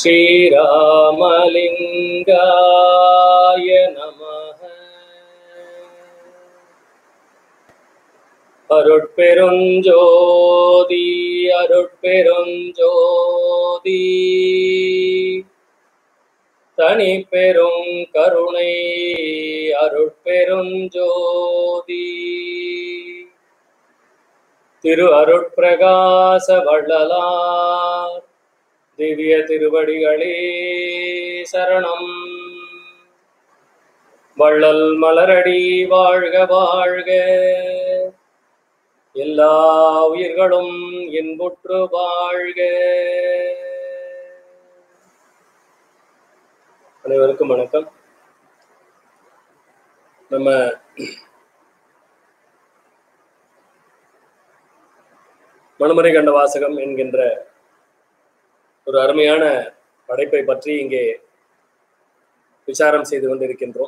श्रीरामलिङ्गाय नमः அருட்பெருஞ்சோதி அருட்பெருஞ்சோதி தனி பெரும் கருணை அருட்பெருஞ்சோதி திரு அருட்பிரகாச வள்ளலார் திவ்ய திருவடிகளே சரணம் வள்ளல் மலரடி வாழ்க வாழ்க எல்லா உயிர்களும் இன்புற்று வாழ்க அனைவருக்கும் வணக்கம் நம்ம மனுமறை கண்ட வாசகம் என்கின்ற ஒரு அருமையான படைப்பை பற்றி இங்கே விசாரம் செய்து கொண்டிருக்கின்றோம்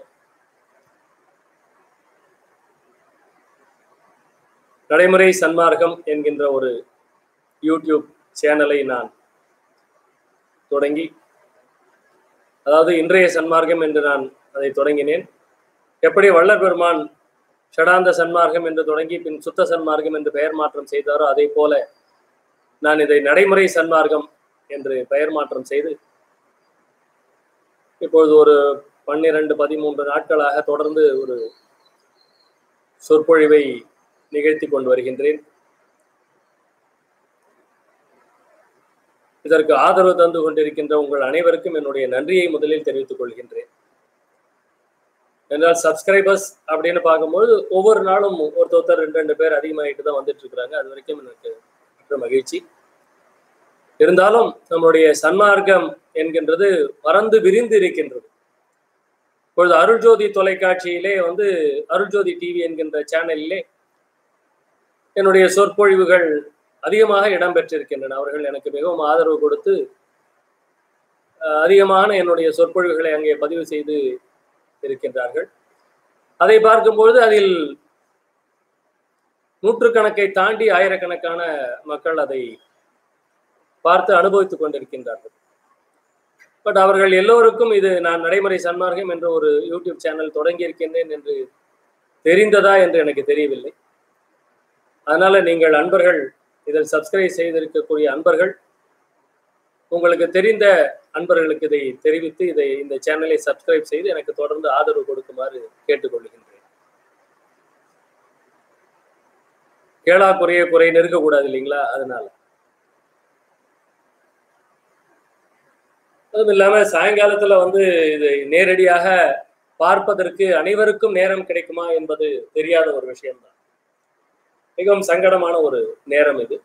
நடைமுறை சன்மார்க்கம் என்கின்ற ஒரு யூடியூப் சேனலை நான் தொடங்கி அதாவது இன்றைய சன்மார்க்கம் என்று நான் அதை தொடங்கினேன் எப்படி வள்ளல் பெருமான் ஷடாந்த சன்மார்க்கம் என்று தொடங்கி பின் சுத்த சன்மார்க்கம் என்று பெயர் மாற்றம் செய்தாரோ அதே போல நான் இதை நடைமுறை சன்மார்க்கம் என்று பெயர் மாற்றம் செய்து இப்பொழுது ஒரு பன்னிரண்டு பதிமூன்று நாட்களாக தொடர்ந்து ஒரு சொற்பொழிவை நிகழ்த்தி கொண்டு வருகின்றேன் இதற்கு ஆதரவு தந்து கொண்டிருக்கின்ற உங்கள் அனைவருக்கும் என்னுடைய நன்றியை முதலில் தெரிவித்துக் கொள்கின்றேன் என்றால் சப்ஸ்கிரைபர்ஸ் அப்படின்னு பார்க்கும்போது ஒவ்வொரு நாளும் ஒருத்தர் ஒருத்தர் ரெண்டு ரெண்டு பேர் அதிகமாகிட்டு தான் வந்துட்டு இருக்கிறாங்க அது வரைக்கும் எனக்கு மிக்க மகிழ்ச்சி இருந்தாலும் நம்முடைய சன்மார்க்கம் என்கின்றது பறந்து விரிந்து இருக்கின்றது இப்பொழுது அருள்ஜோதி தொலைக்காட்சியிலே வந்து அருள்ஜோதி டிவி என்கின்ற சேனலிலே என்னுடைய சொற்பொழிவுகள் அதிகமாக இடம்பெற்றிருக்கின்றன அவர்கள் எனக்கு மிகவும் ஆதரவு கொடுத்து அதிகமான என்னுடைய சொற்பொழிவுகளை அங்கே பதிவு செய்து இருக்கின்றார்கள் அதை பார்க்கும்பொழுது அதில் நூற்றுக்கணக்கை தாண்டி ஆயிரக்கணக்கான மக்கள் அதை பார்த்து அனுபவித்துக் கொண்டிருக்கின்றார்கள் பட் அவர்கள் எல்லோருக்கும் இது நான் நடைமுறை சன்மார்க்கம் என்ற ஒரு யூடியூப் சேனல் தொடங்கி இருக்கின்றேன் என்று தெரிந்ததா என்று எனக்கு தெரியவில்லை அதனால நீங்கள் அன்பர்கள் இதில் சப்ஸ்கிரைப் செய்திருக்கக்கூடிய அன்பர்கள் உங்களுக்கு தெரிந்த அன்பர்களுக்கு இதை தெரிவித்து இதை இந்த சேனலை சப்ஸ்கிரைப் செய்து எனக்கு தொடர்ந்து ஆதரவு கொடுக்குமாறு கேட்டுக்கொள்கின்றேன் கேளா குறைய குறை நெருக்கக்கூடாது இல்லைங்களா அதனால அதுவும் இல்லாம சாயங்காலத்துல வந்து இது நேரடியாக பார்ப்பதற்கு அனைவருக்கும் நேரம் கிடைக்குமா என்பது தெரியாத ஒரு விஷயம்தான் மிகவும் சங்கடமான ஒரு நேரம் இது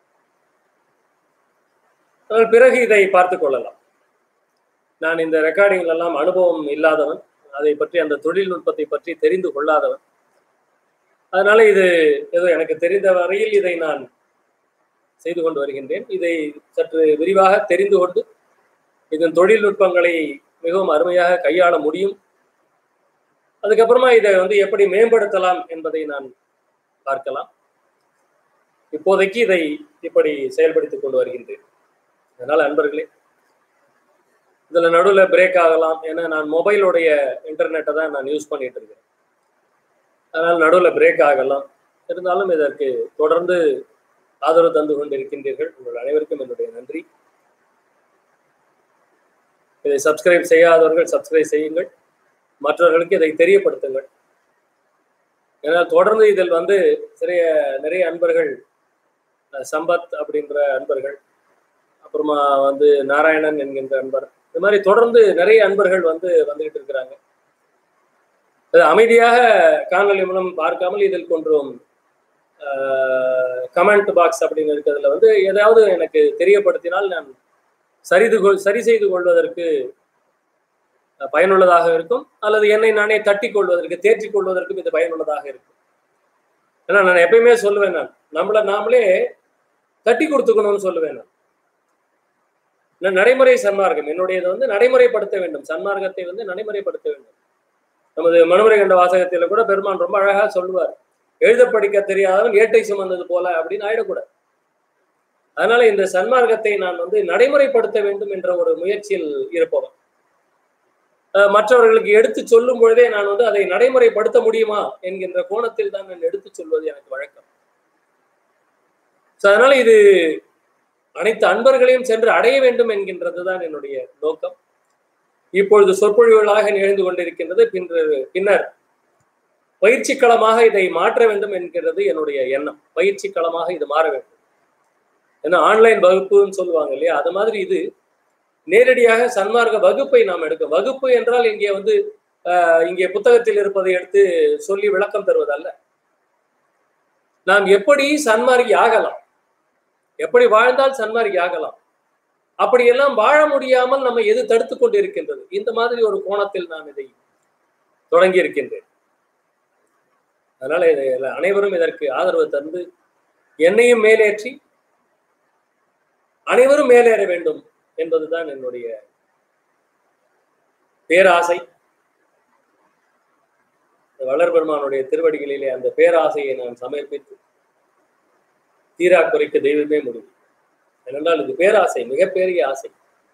பிறகு இதை பார்த்து கொள்ளலாம் நான் இந்த ரெக்கார்டிங் எல்லாம் அனுபவம் இல்லாதவன் அதை பற்றி அந்த தொழில்நுட்பத்தை பற்றி தெரிந்து கொள்ளாதவன் அதனால இது ஏதோ எனக்கு தெரிந்த வரையில் இதை நான் செய்து கொண்டு வருகின்றேன் இதை சற்று விரிவாக தெரிந்து கொண்டு இதன் தொழில்நுட்பங்களை மிகவும் அருமையாக கையாள முடியும் அதுக்கப்புறமா இதை வந்து எப்படி மேம்படுத்தலாம் என்பதை நான் பார்க்கலாம் இப்போதைக்கு இதை இப்படி செயல்படுத்திக் கொண்டு வருகின்றேன் அதனால அன்பர்களே இதுல நடுவில் பிரேக் ஆகலாம் ஏன்னா நான் மொபைலோடைய இன்டர்நெட்டை தான் நான் யூஸ் பண்ணிட்டு இருக்கேன் அதனால் நடுவில் பிரேக் ஆகலாம் இருந்தாலும் இதற்கு தொடர்ந்து ஆதரவு தந்து கொண்டிருக்கின்றீர்கள் உங்கள் அனைவருக்கும் என்னுடைய நன்றி இதை சப்ஸ்கிரைப் செய்யாதவர்கள் சப்ஸ்கிரைப் செய்யுங்கள் மற்றவர்களுக்கு இதை தெரியப்படுத்துங்கள் ஏன்னா தொடர்ந்து இதில் வந்து சிறிய நிறைய அன்பர்கள் சம்பத் அப்படின்ற அன்பர்கள் அப்புறமா வந்து நாராயணன் என்கின்ற அன்பர் இது மாதிரி தொடர்ந்து நிறைய அன்பர்கள் வந்து வந்துகிட்டு இருக்கிறாங்க அது அமைதியாக காணொலி மூலம் பார்க்காமல் இதில் கொன்றும் கமெண்ட் பாக்ஸ் அப்படின்னு இருக்கிறதுல வந்து ஏதாவது எனக்கு தெரியப்படுத்தினால் நான் சரிது சரி செய்து கொள்வதற்கு பயனுள்ளதாக இருக்கும் அல்லது என்னை நானே தட்டி கொள்வதற்கு தேற்றிக் கொள்வதற்கும் இது பயனுள்ளதாக இருக்கும் ஏன்னா நான் எப்பயுமே சொல்லுவேன் நான் நம்மளை நாமளே தட்டி கொடுத்துக்கணும்னு சொல்லுவேன் நான் நான் நடைமுறை சன்மார்க்கம் என்னுடையது வந்து நடைமுறைப்படுத்த வேண்டும் சன்மார்க்கத்தை வந்து நடைமுறைப்படுத்த வேண்டும் நமது மனுமுறை கண்ட வாசகத்தில கூட பெருமான் ரொம்ப அழகா சொல்லுவார் எழுத படிக்க தெரியாதவன் ஏட்டை சுமந்தது போல அப்படின்னு ஆயிடக்கூடாது அதனால இந்த சன்மார்க்கத்தை நான் வந்து நடைமுறைப்படுத்த வேண்டும் என்ற ஒரு முயற்சியில் இருப்பவன் அஹ் மற்றவர்களுக்கு எடுத்து சொல்லும் பொழுதே நான் வந்து அதை நடைமுறைப்படுத்த முடியுமா என்கின்ற கோணத்தில் தான் நான் எடுத்து சொல்வது எனக்கு வழக்கம் So, அதனால இது அனைத்து அன்பர்களையும் சென்று அடைய வேண்டும் என்கின்றது தான் என்னுடைய நோக்கம் இப்பொழுது சொற்பொழிவுகளாக நிகழ்ந்து கொண்டிருக்கின்றது பின்னர் பின்னர் பயிற்சி களமாக இதை மாற்ற வேண்டும் என்கிறது என்னுடைய எண்ணம் பயிற்சி களமாக இது மாற வேண்டும் ஏன்னா ஆன்லைன் வகுப்புன்னு சொல்லுவாங்க இல்லையா அது மாதிரி இது நேரடியாக சன்மார்க்க வகுப்பை நாம் எடுக்க வகுப்பு என்றால் இங்கே வந்து ஆஹ், இங்கே புத்தகத்தில் இருப்பதை எடுத்து சொல்லி விளக்கம் தருவதல்ல நாம் எப்படி சன்மார்க்கி ஆகலாம் எப்படி வாழ்ந்தால் சன்மார்க்கி ஆகலாம் அப்படியெல்லாம் வாழ முடியாமல் நம்ம எது தடுத்து கொண்டு இருக்கின்றது இந்த மாதிரி ஒரு கோணத்தில் நான் இதை தொடங்கி இருக்கின்றேன் அதனால இதை அனைவரும் இதற்கு ஆதரவு தந்து என்னையும் மேலேற்றி அனைவரும் மேலேற வேண்டும் என்பதுதான் என்னுடைய பேராசை வளர்பெருமானுடைய திருவடிகளிலே அந்த பேராசையை நான் சமர்ப்பித்து தீரா குறைக்க தெய்வமே முடியும் ஏனென்றால் இது பேராசை மிகப்பெரிய ஆசை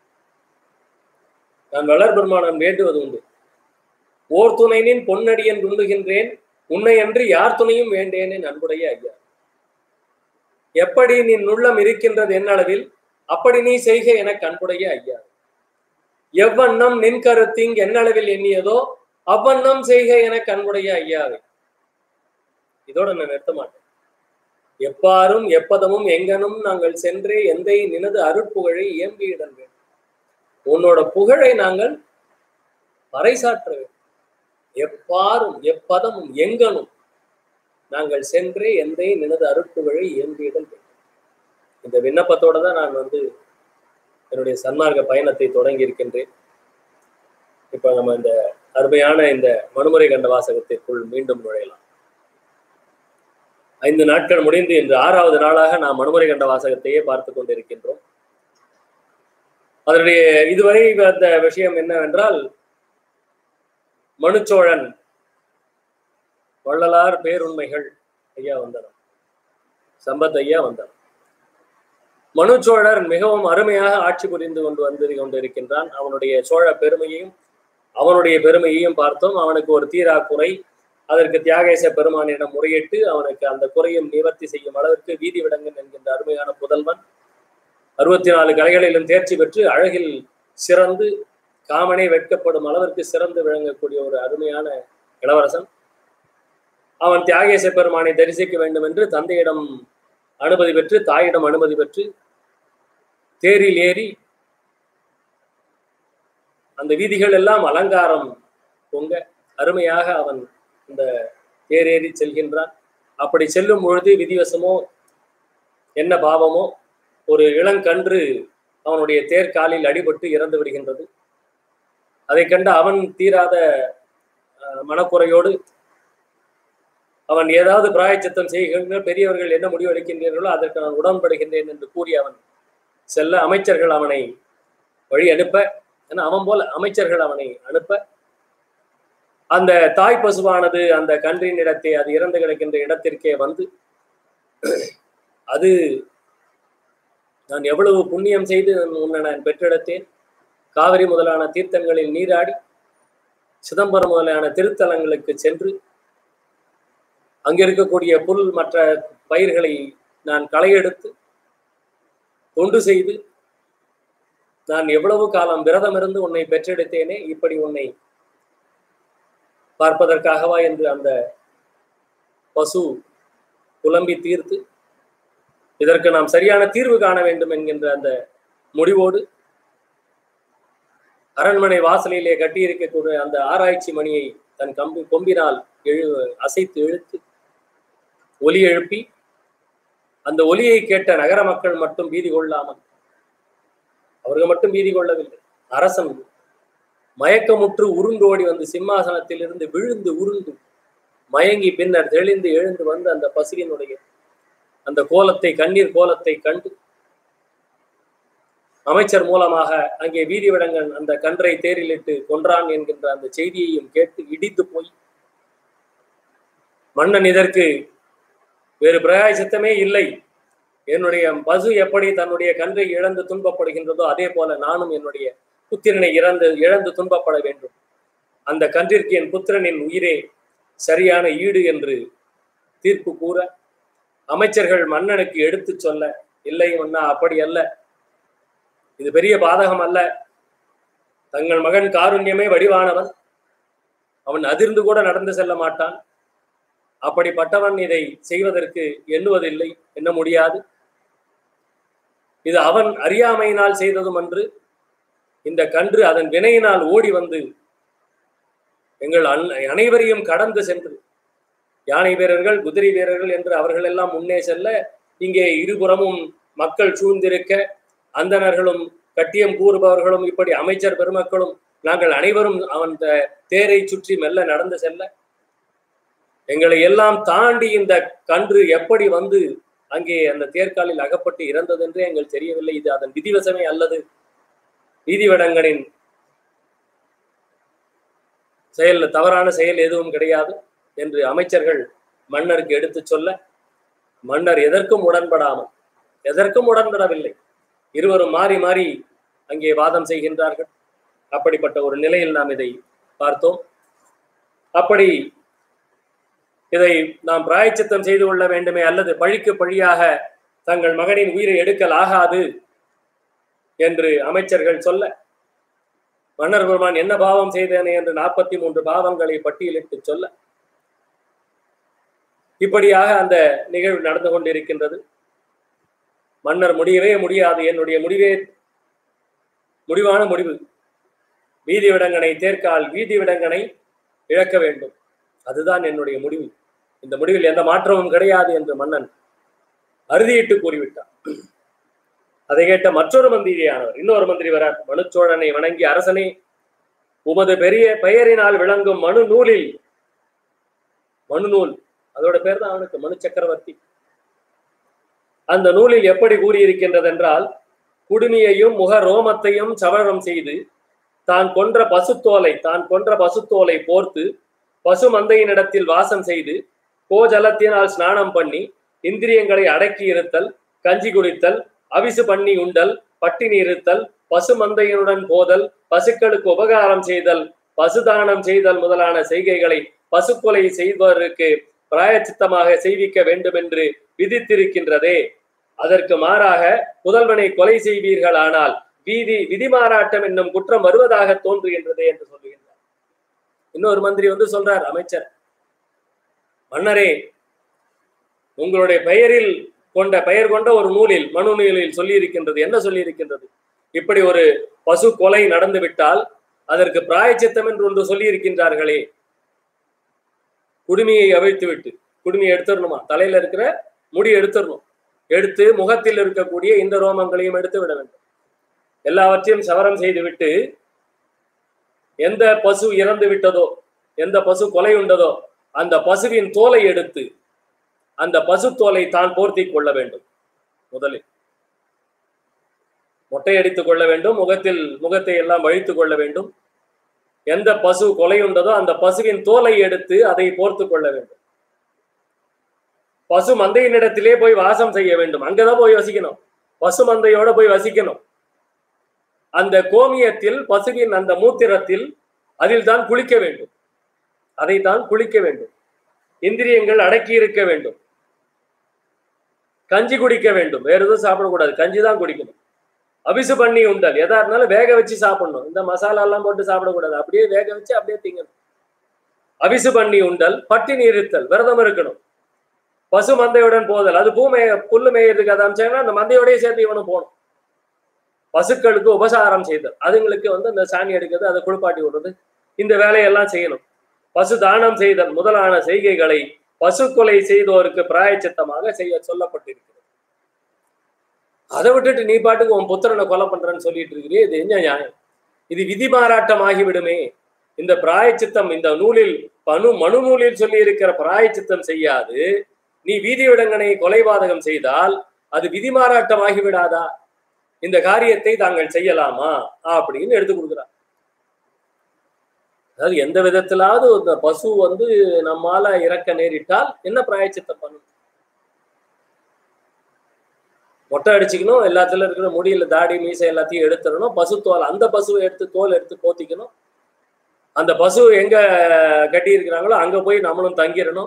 நான் வளர்பெருமானன் வேண்டுவது உண்டு ஓர் துணைனின் பொன்னடியன் குண்டுகின்றேன் உன்னை அன்று யார் துணையும் வேண்டேனே அன்புடைய ஐயா எப்படி நீ நுள்ளம் இருக்கின்றது என்னளவில் அப்படி நீ செய்க என கண்புடைய ஐயா எவ்வண்ணம் நின் கருத்திங் என்னளவில் எண்ணியதோ அவ்வண்ணம் செய்க என கண்புடைய ஐயாவை இதோட நான் நிறுத்த மாட்டேன் எப்பாரும் எப்பதமும் எங்கனும் நாங்கள் சென்றே எந்தை நினது அருட்புகழை இயம்பியிடல் வேண்டும் உன்னோட புகழை நாங்கள் பறைசாற்ற வேண்டும் எப்பாரும் எப்பதமும் எங்கனும் நாங்கள் சென்றே எந்தை நினது அருட்புகழை இயம்பியிடல் வேண்டும் இந்த விண்ணப்பத்தோட தான் நான் வந்து என்னுடைய சன்மார்க்க பயணத்தை தொடங்கி இருக்கின்றேன் இப்ப நம்ம இந்த அருமையான இந்த மனுமுறை கண்ட வாசகத்திற்குள் மீண்டும் நுழையலாம் ஐந்து நாட்கள் முடிந்து இன்று ஆறாவது நாளாக நாம் மனுமுறை கண்ட வாசகத்தையே பார்த்து கொண்டிருக்கின்றோம் அதனுடைய இதுவரை அந்த விஷயம் என்னவென்றால் மனுச்சோழன் வள்ளலார் பேருண்மைகள் ஐயா வந்தனர் சம்பத் ஐயா வந்தனர் மனுச்சோழர் மிகவும் அருமையாக ஆட்சி புரிந்து கொண்டு வந்து கொண்டிருக்கின்றான் அவனுடைய சோழ பெருமையையும் அவனுடைய பெருமையையும் பார்த்தோம் அவனுக்கு ஒரு தீரா குறை அதற்கு தியாகேச பெருமானிடம் முறையிட்டு அவனுக்கு அந்த குறையும் நிவர்த்தி செய்யும் அளவிற்கு வீதி விடங்கன் என்கின்ற அருமையான புதல்வன் அறுபத்தி நாலு கலைகளிலும் தேர்ச்சி பெற்று அழகில் சிறந்து காமனே வெட்கப்படும் அளவிற்கு சிறந்து விளங்கக்கூடிய ஒரு அருமையான இளவரசன் அவன் தியாகேச பெருமானை தரிசிக்க வேண்டும் என்று தந்தையிடம் அனுமதி பெற்று தாயிடம் அனுமதி பெற்று தேரில் ஏறி அந்த வீதிகள் எல்லாம் அலங்காரம் பொங்க அருமையாக அவன் இந்த தேரேறி செல்கின்றான் அப்படி செல்லும் பொழுது விதிவசமோ என்ன பாவமோ ஒரு இளங்கன்று அவனுடைய தேர்காலில் அடிபட்டு இறந்து விடுகின்றது அதை கண்டு அவன் தீராத அஹ், மனக்குறையோடு அவன் ஏதாவது பிராயச்சித்தம் செய்கின்ற பெரியவர்கள் என்ன முடிவு எடுக்கின்றீர்களோ அதற்கு நான் உடன்படுகின்றேன் என்று கூறி அவன் செல்ல அமைச்சர்கள் அவனை வழி அனுப்ப ஏன்னா அவன் போல அமைச்சர்கள் அவனை அனுப்ப அந்த தாய் பசுவானது அந்த கன்றின் இடத்தை அது இறந்து கிடக்கின்ற இடத்திற்கே வந்து அது நான் எவ்வளவு புண்ணியம் செய்து உன்னை நான் பெற்றெடுத்தேன் காவிரி முதலான தீர்த்தங்களில் நீராடி சிதம்பரம் முதலான திருத்தலங்களுக்கு சென்று அங்க இருக்கக்கூடிய புல் மற்ற பயிர்களை நான் களையெடுத்து தொண்டு செய்து நான் எவ்வளவு காலம் விரதம் இருந்து உன்னை பெற்றெடுத்தேனே இப்படி உன்னை பார்ப்பதற்காகவா என்று அந்த பசு புலம்பி தீர்த்து இதற்கு நாம் சரியான தீர்வு காண வேண்டும் என்கின்ற அந்த முடிவோடு அரண்மனை வாசலிலே கட்டியிருக்கக்கூடிய அந்த ஆராய்ச்சி மணியை தன் கம்பி கொம்பினால் எழு அசைத்து இழுத்து ஒலி எழுப்பி அந்த ஒலியை கேட்ட நகர மக்கள் மட்டும் பீதி கொள்ளாமல் அவர்கள் மட்டும் பீதி கொள்ளவில்லை அரசன் மயக்கமுற்று உருண்டோடி வந்து சிம்மாசனத்தில் இருந்து விழுந்து உருண்டு மயங்கி பின்னர் தெளிந்து எழுந்து வந்து அந்த பசுவினுடைய அந்த கோலத்தை கண்ணீர் கோலத்தை கண்டு அமைச்சர் மூலமாக அங்கே வீதி விடங்கன் அந்த கன்றை தேரிலிட்டு கொன்றான் என்கின்ற அந்த செய்தியையும் கேட்டு இடித்து போய் மன்னன் இதற்கு வேறு பிரயாசித்தமே இல்லை என்னுடைய பசு எப்படி தன்னுடைய கன்றை இழந்து துன்பப்படுகின்றதோ அதே போல நானும் என்னுடைய புத்திரனை இறந்து இழந்து துன்பப்பட வேண்டும் அந்த கன்றிற்கு என் புத்திரனின் உயிரே சரியான ஈடு என்று தீர்ப்பு கூற அமைச்சர்கள் மன்னனுக்கு எடுத்துச் சொல்ல இல்லை ஒன்னா அப்படி அல்ல இது பெரிய பாதகம் அல்ல தங்கள் மகன் காருண்யமே வடிவானவன் அவன் அதிர்ந்து கூட நடந்து செல்ல மாட்டான் அப்படிப்பட்டவன் இதை செய்வதற்கு எண்ணுவதில்லை எண்ண முடியாது இது அவன் அறியாமையினால் செய்ததும் அன்று இந்த கன்று அதன் வினையினால் ஓடி வந்து எங்கள் அனைவரையும் கடந்து சென்று யானை வீரர்கள் குதிரை வீரர்கள் என்று அவர்கள் எல்லாம் முன்னே செல்ல இங்கே இருபுறமும் மக்கள் சூழ்ந்திருக்க அந்தணர்களும் கட்டியம் கூறுபவர்களும் இப்படி அமைச்சர் பெருமக்களும் நாங்கள் அனைவரும் அவன் தேரை சுற்றி மெல்ல நடந்து செல்ல எங்களை எல்லாம் தாண்டி இந்த கன்று எப்படி வந்து அங்கே அந்த தேர்காலில் அகப்பட்டு இறந்தது என்றே எங்கள் தெரியவில்லை இது அதன் விதிவசமே அல்லது நீதிவடங்களின் செயல் தவறான செயல் எதுவும் கிடையாது என்று அமைச்சர்கள் மன்னருக்கு எடுத்து சொல்ல மன்னர் எதற்கும் உடன்படாமல் எதற்கும் உடன்படவில்லை இருவரும் மாறி மாறி அங்கே வாதம் செய்கின்றார்கள் அப்படிப்பட்ட ஒரு நிலையில் நாம் இதை பார்த்தோம் அப்படி இதை நாம் பிராயச்சித்தம் செய்து கொள்ள வேண்டுமே அல்லது பழிக்கு பழியாக தங்கள் மகனின் உயிரை எடுக்கல் ஆகாது என்று அமைச்சர்கள் சொல்ல மன்னர் பெருமான் என்ன பாவம் செய்தேனே என்று நாற்பத்தி மூன்று பாவங்களை பட்டியலிட்டு சொல்ல இப்படியாக அந்த நிகழ்வு நடந்து கொண்டிருக்கின்றது மன்னர் முடியவே முடியாது என்னுடைய முடிவே முடிவான முடிவு வீதி விடங்கனை தேர்க்கால் வீதி விடங்கனை இழக்க வேண்டும் அதுதான் என்னுடைய முடிவு இந்த முடிவில் எந்த மாற்றமும் கிடையாது என்று மன்னன் அறுதியிட்டு கூறிவிட்டார் அதை கேட்ட மற்றொரு மந்திரியானவர் இன்னொரு மந்திரி வரார் மனுச்சோழனை வணங்கி அரசனே உமது பெரிய பெயரினால் விளங்கும் மனு நூலில் மனு நூல் அதோட பேர் தான் அவனுக்கு மனு சக்கரவர்த்தி அந்த நூலில் எப்படி கூறியிருக்கின்றது என்றால் குடுமியையும் முக ரோமத்தையும் சவரம் செய்து தான் கொன்ற பசுத்தோலை தான் கொன்ற பசுத்தோலை போர்த்து பசு மந்தையினிடத்தில் வாசம் செய்து கோஜலத்தினால் ஸ்நானம் பண்ணி இந்திரியங்களை அடக்கி இருத்தல் கஞ்சி குடித்தல் அவிசு பண்ணி உண்டல் பட்டினி இருத்தல் பசு மந்தையினுடன் போதல் பசுக்களுக்கு உபகாரம் செய்தல் பசுதானம் செய்தல் முதலான செய்கைகளை பசுக்கொலை செய்வதற்கு பிராயச்சித்தமாக செய்விக்க வேண்டும் என்று விதித்திருக்கின்றதே அதற்கு மாறாக புதல்வனை கொலை செய்வீர்களானால் வீதி விதிமாறாட்டம் என்னும் குற்றம் வருவதாக தோன்றுகின்றதே என்று சொல்லுகின்றார் இன்னொரு மந்திரி வந்து சொல்றார் அமைச்சர் மன்னரே உங்களுடைய பெயரில் கொண்ட பெயர் கொண்ட ஒரு நூலில் மனு நூலில் சொல்லி இருக்கின்றது என்ன சொல்லி இருக்கின்றது இப்படி ஒரு பசு கொலை நடந்து விட்டால் அதற்கு பிராயச்சித்தம் என்று ஒன்று சொல்லி இருக்கின்றார்களே குடுமியை அவிழ்த்து விட்டு குடுமியை எடுத்துடணுமா தலையில இருக்கிற முடி எடுத்துடணும் எடுத்து முகத்தில் இருக்கக்கூடிய இந்த ரோமங்களையும் எடுத்து விட வேண்டும் எல்லாவற்றையும் சவரம் செய்துவிட்டு எந்த பசு இறந்து விட்டதோ எந்த பசு கொலை உண்டதோ அந்த பசுவின் தோலை எடுத்து அந்த பசு தோலை தான் போர்த்தி கொள்ள வேண்டும் முதலில் மொட்டையடித்துக் கொள்ள வேண்டும் முகத்தில் முகத்தை எல்லாம் வழித்துக் கொள்ள வேண்டும் எந்த பசு கொலை உண்டதோ அந்த பசுவின் தோலை எடுத்து அதை போர்த்து கொள்ள வேண்டும் பசு மந்தையினிடத்திலே போய் வாசம் செய்ய வேண்டும் அங்கதான் போய் வசிக்கணும் பசு மந்தையோட போய் வசிக்கணும் அந்த கோமியத்தில் பசுவின் அந்த மூத்திரத்தில் அதில் தான் குளிக்க வேண்டும் அதை தான் குளிக்க வேண்டும் இந்திரியங்கள் அடக்கி இருக்க வேண்டும் கஞ்சி குடிக்க வேண்டும் வேற எதுவும் சாப்பிடக்கூடாது கஞ்சி தான் குடிக்கணும் அபிசு பண்ணி உண்டல் எதா இருந்தாலும் வேக வச்சு சாப்பிடணும் இந்த மசாலா எல்லாம் போட்டு சாப்பிடக்கூடாது அப்படியே வேக வச்சு அப்படியே திங்கணும் அபிசு பண்ணி உண்டல் பட்டினி இருத்தல் விரதம் இருக்கணும் பசு மந்தையுடன் போதல் அது பூ மேய புல்லு மேயறதுக்கு அதை அமைச்சாங்கன்னா அந்த மந்தையோடய சேர்த்து இவனும் போகணும் பசுக்களுக்கு உபசாரம் செய்தல் அதுங்களுக்கு வந்து அந்த சாணி எடுக்கிறது அதை குளிப்பாட்டி விடுறது இந்த வேலையெல்லாம் செய்யணும் பசு தானம் செய்தல் முதலான செய்கைகளை பசு கொலை செய்தோருக்கு பிராயச்சித்தமாக செய்ய சொல்லப்பட்டிருக்கிறது அதை விட்டுட்டு நீ பாட்டுக்கு உன் புத்திரனை கொலை பண்றேன்னு சொல்லிட்டு இருக்கிறே இது என்ன நியாயம் இது விதி மாறாட்டம் ஆகிவிடுமே இந்த பிராயச்சித்தம் இந்த நூலில் பனு மனு நூலில் சொல்லி இருக்கிற பிராயச்சித்தம் செய்யாது நீ வீதி விடங்கனை கொலைபாதகம் செய்தால் அது விதிமாறாட்டம் ஆகிவிடாதா இந்த காரியத்தை தாங்கள் செய்யலாமா அப்படின்னு எடுத்து கொடுக்குறார் அதாவது எந்த விதத்திலாவது இந்த பசு வந்து நம்மால இறக்க நேரிட்டால் என்ன பிராயச்சித்தம் பண்ணும் மொட்டை அடிச்சுக்கணும் எல்லாத்துல இருக்கிற முடியில தாடி மீசை எல்லாத்தையும் எடுத்துடணும் பசு தோல் அந்த பசுவை எடுத்து தோல் எடுத்து போத்திக்கணும் அந்த பசு எங்க கட்டி இருக்கிறாங்களோ அங்க போய் நம்மளும் தங்கிடணும்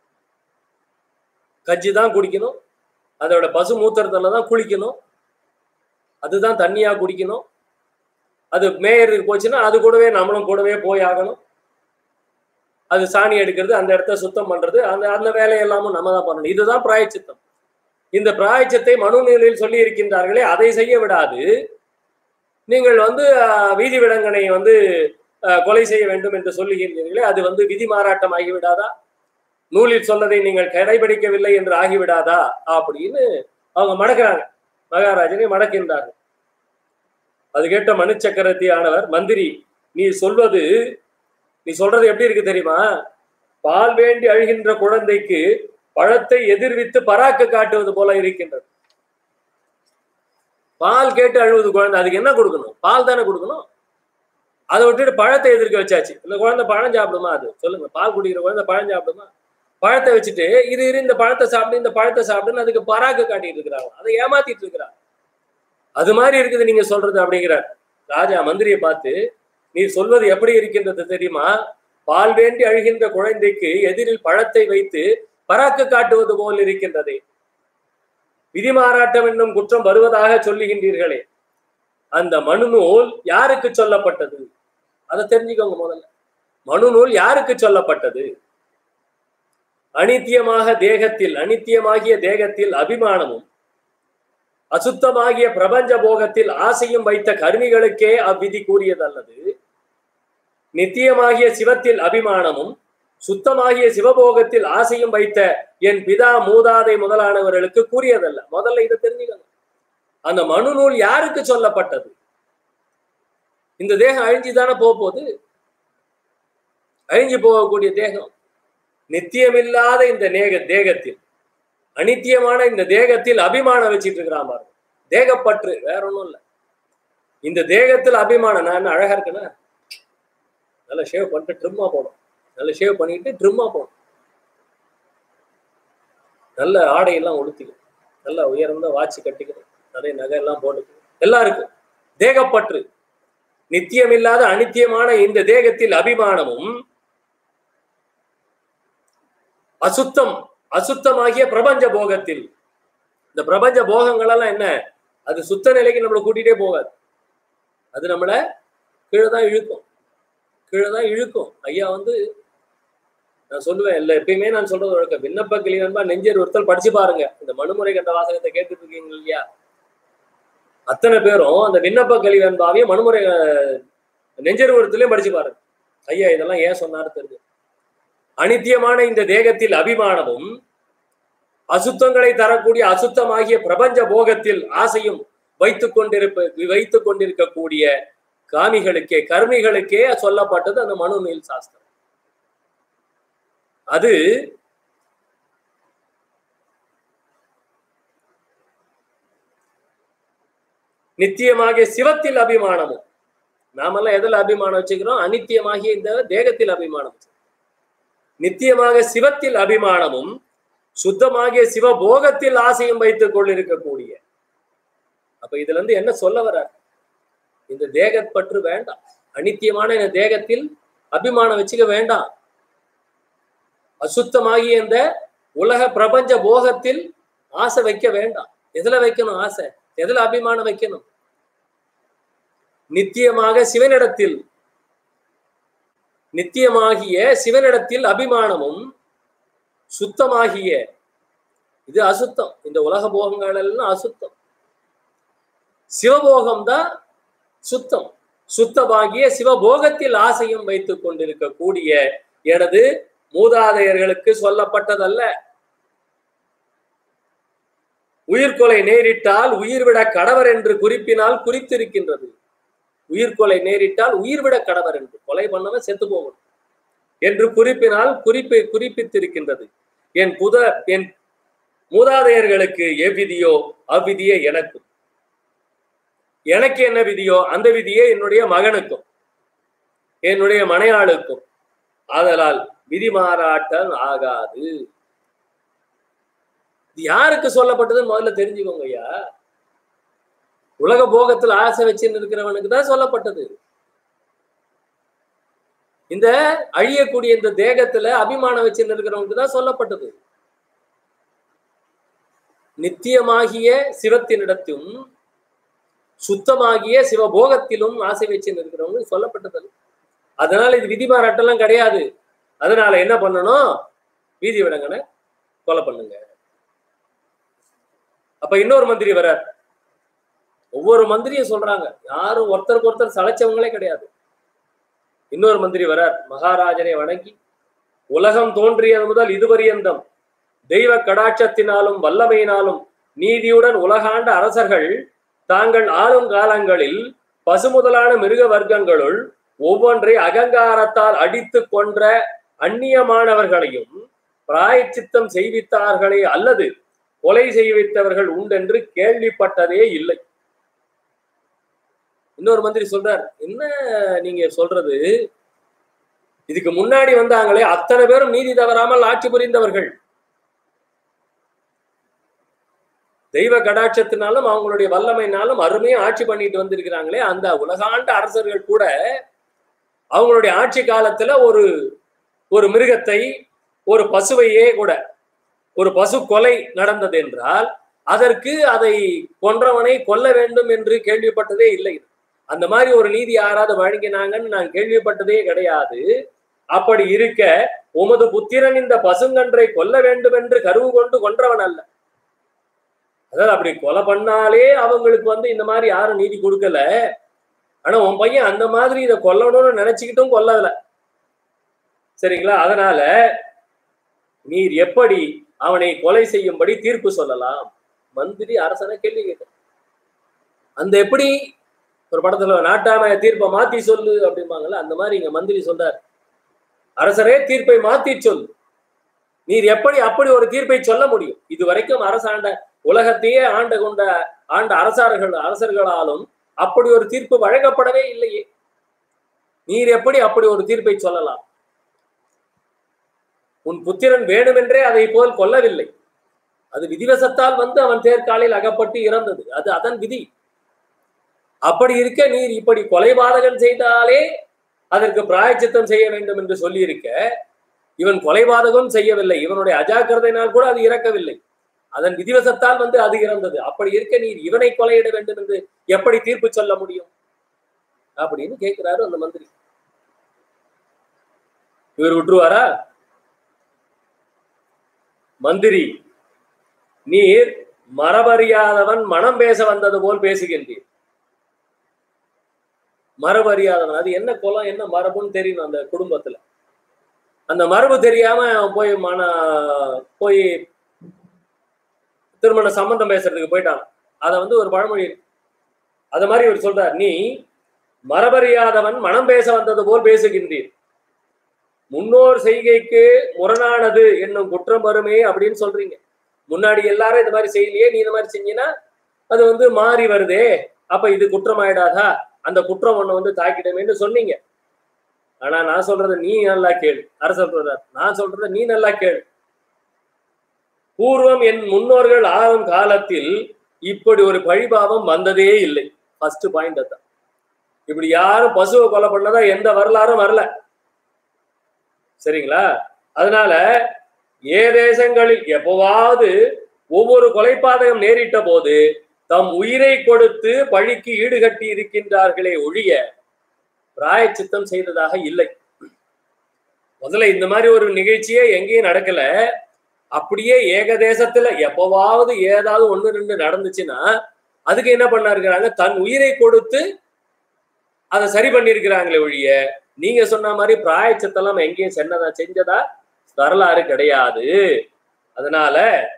கஞ்சி தான் குடிக்கணும் அதோட பசு மூத்திரத்துல தான் குளிக்கணும் அதுதான் தண்ணியா குடிக்கணும் அது மேயறதுக்கு போச்சுன்னா அது கூடவே நம்மளும் கூடவே போய் ஆகணும் அது சாணி எடுக்கிறது அந்த இடத்த சுத்தம் பண்றது அந்த அந்த வேலையெல்லாமும் நம்ம தான் பண்ணணும் இதுதான் பிராயச்சித்தம் இந்த பிராயச்சத்தை மனுநிலையில் சொல்லி இருக்கின்றார்களே அதை செய்ய விடாது நீங்கள் வந்து அஹ், வீதி விலங்கனை வந்து அஹ், கொலை செய்ய வேண்டும் என்று சொல்லுகின்றீர்களே அது வந்து விதி மாறாட்டம் ஆகிவிடாதா நூலில் சொன்னதை நீங்கள் கடைபிடிக்கவில்லை என்று ஆகிவிடாதா அப்படின்னு அவங்க மடக்கிறாங்க மகாராஜனை மடக்கின்றார்கள் அது கேட்ட மனு சக்கரவர்த்தி ஆனவர் மந்திரி நீ சொல்வது நீ சொல்றது எப்படி இருக்கு தெரியுமா பால் வேண்டி அழுகின்ற குழந்தைக்கு பழத்தை எதிர்வித்து பராக்கு காட்டுவது போல இருக்கின்றது பால் கேட்டு அழுவது குழந்தை அதுக்கு என்ன கொடுக்கணும் பால் தானே கொடுக்கணும் அதை விட்டுட்டு பழத்தை எதிர்க்க வச்சாச்சு இந்த குழந்தை பழம் சாப்பிடுமா அது சொல்லுங்க பால் குடிக்கிற குழந்தை பழம் சாப்பிடுமா பழத்தை வச்சுட்டு இது இரு இந்த பழத்தை சாப்பிடு இந்த பழத்தை சாப்பிடுன்னு அதுக்கு பராக்கு காட்டிட்டு இருக்கிறாங்க அதை ஏமாத்திட்டு இருக்கிறாங்க அது மாதிரி இருக்குது நீங்க சொல்றது அப்படிங்கிறார் ராஜா மந்திரியை பார்த்து நீ சொல்வது எப்படி இருக்கின்றது தெரியுமா பால் வேண்டி அழுகின்ற குழந்தைக்கு எதிரில் பழத்தை வைத்து பராக்கு காட்டுவது போல் இருக்கின்றதே விதிமாறாட்டம் என்னும் குற்றம் வருவதாக சொல்லுகின்றீர்களே அந்த மனுநூல் யாருக்கு சொல்லப்பட்டது அதை தெரிஞ்சுக்கோங்க முதல்ல மனுநூல் யாருக்கு சொல்லப்பட்டது அனித்தியமாக தேகத்தில் அனித்தியமாகிய தேகத்தில் அபிமானமும் அசுத்தமாகிய பிரபஞ்ச போகத்தில் ஆசையும் வைத்த கருமிகளுக்கே அவ்விதி கூறியதல்லது நித்தியமாகிய சிவத்தில் அபிமானமும் சுத்தமாகிய சிவபோகத்தில் ஆசையும் வைத்த என் பிதா மூதாதை முதலானவர்களுக்கு கூறியதல்ல முதல்ல இதை தெரிஞ்சுக்கணும் அந்த மனுநூல் யாருக்கு சொல்லப்பட்டது இந்த தேகம் அழிஞ்சுதானே போக போகுது அழிஞ்சு போகக்கூடிய தேகம் நித்தியமில்லாத இந்த நேக தேகத்தில் அனித்தியமான இந்த தேகத்தில் அபிமானம் வச்சிட்டு இருக்கிறான் பாருங்க தேகப்பற்று வேற ஒண்ணும் இல்லை இந்த தேகத்தில் அபிமானம் நான் என்ன அழகா இருக்கேனா நல்லா ஷேவ் பண்ணிட்டு ட்ரிம்மா போடும் நல்லா ஷேவ் பண்ணிட்டு ட்ரிம்மா போடும் நல்ல ஆடையெல்லாம் உடுத்திக்கணும் நல்ல உயர்ந்த வாட்ச் கட்டிக்கணும் நிறைய நகை எல்லாம் போட்டுக்கணும் எல்லாம் இருக்கு தேகப்பற்று நித்தியமில்லாத அனித்தியமான இந்த தேகத்தில் அபிமானமும் அசுத்தம் அசுத்தமாகிய பிரபஞ்ச போகத்தில் இந்த பிரபஞ்ச போகங்கள் எல்லாம் என்ன அது சுத்த நிலைக்கு நம்மளை கூட்டிகிட்டே போகாது அது நம்மளை கீழே தான் இழுக்கும் கீழே தான் இழுக்கும் ஐயா வந்து நான் சொல்லுவேன் இல்லை எப்பயுமே நான் சொல்றது வழக்கம் விண்ணப்ப கிளிவன்பா நெஞ்சர் ஒருத்தர் படிச்சு பாருங்க இந்த மனுமுறை கண்ட வாசகத்தை கேட்டுட்டு இருக்கீங்க இல்லையா அத்தனை பேரும் அந்த விண்ணப்ப கலிவன்பாவையும் மனுமுறை நெஞ்சர் ஒருத்தலையும் படிச்சு பாருங்க ஐயா இதெல்லாம் ஏன் சொன்னாரு தெரிஞ்சு அனித்தியமான இந்த தேகத்தில் அபிமானமும் அசுத்தங்களை தரக்கூடிய அசுத்தமாகிய பிரபஞ்ச போகத்தில் ஆசையும் வைத்துக் கொண்டிருப்ப வைத்துக் கொண்டிருக்கக்கூடிய காமிகளுக்கே கர்மிகளுக்கே சொல்லப்பட்டது அந்த மனுநீல் சாஸ்திரம் அது நித்தியமாகிய சிவத்தில் அபிமானமும் நாமெல்லாம் எதுல அபிமானம் வச்சுக்கிறோம் அனித்தியமாகிய இந்த தேகத்தில் அபிமானம் வச்சுக்கிறோம். நித்தியமாக சிவத்தில் அபிமானமும் சுத்தமாகிய சிவபோகத்தில் ஆசையும் வைத்துக் கொண்டிருக்கக்கூடிய அப்ப இதுல இருந்து என்ன சொல்ல வர இந்த தேகப்பற்று வேண்டாம் அனித்தியமான இந்த தேகத்தில் அபிமானம் வச்சுக்க வேண்டாம் அசுத்தமாகிய இந்த உலக பிரபஞ்ச போகத்தில் ஆசை வைக்க வேண்டாம் எதுல வைக்கணும் ஆசை எதுல அபிமானம் வைக்கணும் நித்தியமாக சிவனிடத்தில் நித்தியமாகிய சிவனிடத்தில் அபிமானமும் சுத்தமாகிய இது அசுத்தம் இந்த உலக போகங்கள் எல்லாம் அசுத்தம் சிவபோகம் தான் சுத்தம் சுத்தமாகிய சிவபோகத்தில் ஆசையும் வைத்துக் கொண்டிருக்கக்கூடிய எனது மூதாதையர்களுக்கு சொல்லப்பட்டதல்ல உயிர்கொலை நேரிட்டால் உயிர்விட கடவர் என்று குறிப்பினால் குறித்திருக்கின்றது உயிர்கொலை நேரிட்டால் உயிர்விட கடவர் என்று கொலை பண்ணவன் செத்து போகணும் என்று குறிப்பினால் குறிப்பை குறிப்பித்திருக்கின்றது என் புத என் மூதாதையர்களுக்கு எவ்விதியோ அவ்விதியே எனக்கும் எனக்கு என்ன விதியோ அந்த விதியே என்னுடைய மகனுக்கும் என்னுடைய மனையாளுக்கும் ஆதலால் விதி மாறாட்டம் ஆகாது இது யாருக்கு சொல்லப்பட்டதுன்னு முதல்ல தெரிஞ்சுக்கோங்க ஐயா உலக போகத்தில் ஆசை வச்சுன்னு இருக்கிறவனுக்கு தான் சொல்லப்பட்டது இந்த அழியக்கூடிய இந்த தேகத்துல அபிமானம் வச்சுன்னு இருக்கிறவனுக்கு தான் சொல்லப்பட்டது நித்தியமாகிய சிவத்தினிடத்தும் சுத்தமாகிய சிவபோகத்திலும் ஆசை வச்சுன்னு இருக்கிறவங்க சொல்லப்பட்டது அதனால இது விதி மாறாட்டெல்லாம் கிடையாது அதனால என்ன பண்ணணும் வீதி விடங்கனை கொலை பண்ணுங்க அப்ப இன்னொரு மந்திரி வரார் ஒவ்வொரு மந்திரியும் சொல்றாங்க யாரும் ஒருத்தருக்கு ஒருத்தர் சளைச்சவங்களே கிடையாது இன்னொரு மந்திரி வரார் மகாராஜனை வணங்கி உலகம் தோன்றியது முதல் இதுவரியந்தம் தெய்வ கடாட்சத்தினாலும் வல்லமையினாலும் நீதியுடன் உலகாண்ட அரசர்கள் தாங்கள் ஆளும் காலங்களில் பசுமுதலான மிருக வர்க்கங்களுள் ஒவ்வொன்றை அகங்காரத்தால் அடித்து கொன்ற அந்நியமானவர்களையும் பிராயச்சித்தம் செய்வித்தார்களே அல்லது கொலை செய்வித்தவர்கள் உண்டென்று கேள்விப்பட்டதே இல்லை இன்னொரு மந்திரி சொல்றார் என்ன நீங்க சொல்றது இதுக்கு முன்னாடி வந்தாங்களே அத்தனை பேரும் நீதி தவறாமல் ஆட்சி புரிந்தவர்கள் தெய்வ கடாட்சத்தினாலும் அவங்களுடைய வல்லமைனாலும் அருமையா ஆட்சி பண்ணிட்டு வந்திருக்கிறாங்களே அந்த உலகாண்ட அரசர்கள் கூட அவங்களுடைய ஆட்சி காலத்துல ஒரு ஒரு மிருகத்தை ஒரு பசுவையே கூட ஒரு பசு கொலை நடந்தது என்றால் அதற்கு அதை கொன்றவனை கொல்ல வேண்டும் என்று கேள்விப்பட்டதே இல்லை அந்த மாதிரி ஒரு நீதி யாராவது வழங்கினாங்கன்னு நான் கேள்விப்பட்டதே கிடையாது அப்படி இருக்க உமது புத்திரன் இந்த பசுங்கன்றை கொல்ல வேண்டும் என்று கருவு கொண்டு கொன்றவன் அல்ல அதாவது அப்படி கொலை பண்ணாலே அவங்களுக்கு வந்து இந்த மாதிரி யாரும் நீதி கொடுக்கல ஆனா உன் பையன் அந்த மாதிரி இதை கொல்லணும்னு நினைச்சுக்கிட்டும் கொல்லல சரிங்களா அதனால நீர் எப்படி அவனை கொலை செய்யும்படி தீர்ப்பு சொல்லலாம் மந்திரி அரசனை கேள்வி கேட்க அந்த எப்படி ஒரு படத்துல நாட்டாம தீர்ப்பை மாத்தி சொல்லு அப்படிம்பாங்கல்ல அந்த மாதிரி இங்க மந்திரி சொல்றார் அரசரே தீர்ப்பை மாத்தி சொல்லு நீர் எப்படி அப்படி ஒரு தீர்ப்பை சொல்ல முடியும் இது வரைக்கும் அரசாண்ட உலகத்தையே ஆண்டு கொண்ட ஆண்ட அரசார்கள் அரசர்களாலும் அப்படி ஒரு தீர்ப்பு வழங்கப்படவே இல்லையே நீர் எப்படி அப்படி ஒரு தீர்ப்பை சொல்லலாம் உன் புத்திரன் வேணுமென்றே அதை போல் கொல்லவில்லை அது விதிவசத்தால் வந்து அவன் தேர்காலில் அகப்பட்டு இறந்தது அது அதன் விதி அப்படி இருக்க நீர் இப்படி கொலைபாதகன் செய்தாலே அதற்கு பிராயச்சித்தம் செய்ய வேண்டும் என்று சொல்லி இருக்க இவன் கொலைபாதகம் செய்யவில்லை இவனுடைய அஜாக்கிரதையினால் கூட அது இறக்கவில்லை அதன் விதிவசத்தால் வந்து அது இறந்தது அப்படி இருக்க நீர் இவனை கொலையிட வேண்டும் என்று எப்படி தீர்ப்பு சொல்ல முடியும் அப்படின்னு கேட்கிறாரு அந்த மந்திரி இவர் விட்டுருவாரா மந்திரி நீர் மரபறியாதவன் மனம் பேச வந்தது போல் பேசுகின்றீர் மரபறியாதவன் அது என்ன குலம் என்ன மரபுன்னு தெரியணும் அந்த குடும்பத்துல அந்த மரபு தெரியாம அவன் போய் மன போய் திருமண சம்பந்தம் பேசுறதுக்கு போயிட்டான் அத வந்து ஒரு பழமொழி இருக்கு அத மாதிரி இவர் சொல்றார் நீ மரபறியாதவன் மனம் பேச வந்தது போல் பேசுகின்றீர் முன்னோர் செய்கைக்கு முரணானது என்னும் குற்றம் வருமே அப்படின்னு சொல்றீங்க முன்னாடி எல்லாரும் இந்த மாதிரி செய்யலையே நீ இந்த மாதிரி செஞ்சீங்கன்னா அது வந்து மாறி வருதே அப்ப இது குற்றம் ஆயிடாதா அந்த குற்றம் ஒண்ணு வந்து தாக்கிட்டமேன்னு சொன்னீங்க ஆனா நான் சொல்றத நீ நல்லா கேளு அரசர் சொல்றார் நான் சொல்றத நீ நல்லா கேளு பூர்வம் என் முன்னோர்கள் ஆகும் காலத்தில் இப்படி ஒரு பழிபாவம் வந்ததே இல்லை ஃபர்ஸ்ட் பாயிண்ட் அதான் இப்படி யாரும் பசுவை கொலை பண்ணதா எந்த வரலாறும் வரல சரிங்களா அதனால ஏ தேசங்களில் எப்பவாவது ஒவ்வொரு கொலைப்பாதகம் நேரிட்ட போது தம் உயிரை கொடுத்து பழிக்கு ஈடுகட்டி இருக்கின்றார்களே ஒழிய பிராயச்சித்தம் செய்ததாக இல்லை முதல்ல இந்த மாதிரி ஒரு நிகழ்ச்சியே எங்கேயும் நடக்கல அப்படியே ஏகதேசத்துல எப்பவாவது ஏதாவது ஒண்ணு ரெண்டு நடந்துச்சுன்னா அதுக்கு என்ன பண்ணா இருக்கிறாங்க தன் உயிரை கொடுத்து அதை சரி பண்ணியிருக்கிறாங்களே ஒழிய நீங்க சொன்ன மாதிரி பிராயச்சத்தெல்லாம் எங்கேயும் சென்னதா செஞ்சதா வரலாறு கிடையாது அதனால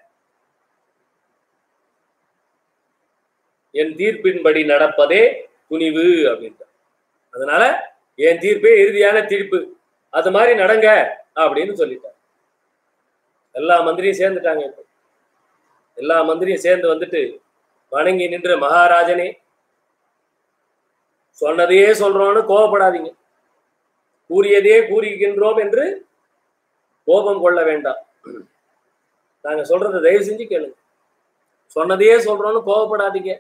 என் தீர்ப்பின்படி நடப்பதே துணிவு அப்படின்ற அதனால என் தீர்ப்பே இறுதியான தீர்ப்பு அது மாதிரி நடங்க அப்படின்னு சொல்லிட்டார் எல்லா மந்திரியும் சேர்ந்துட்டாங்க இப்போ எல்லா மந்திரியும் சேர்ந்து வந்துட்டு வணங்கி நின்ற மகாராஜனே சொன்னதையே சொல்றோம்னு கோபப்படாதீங்க கூறியதே கூறுகின்றோம் என்று கோபம் கொள்ள வேண்டாம் நாங்க சொல்றதை தயவு செஞ்சு கேளுங்க சொன்னதையே சொல்றோம்னு கோவப்படாதீங்க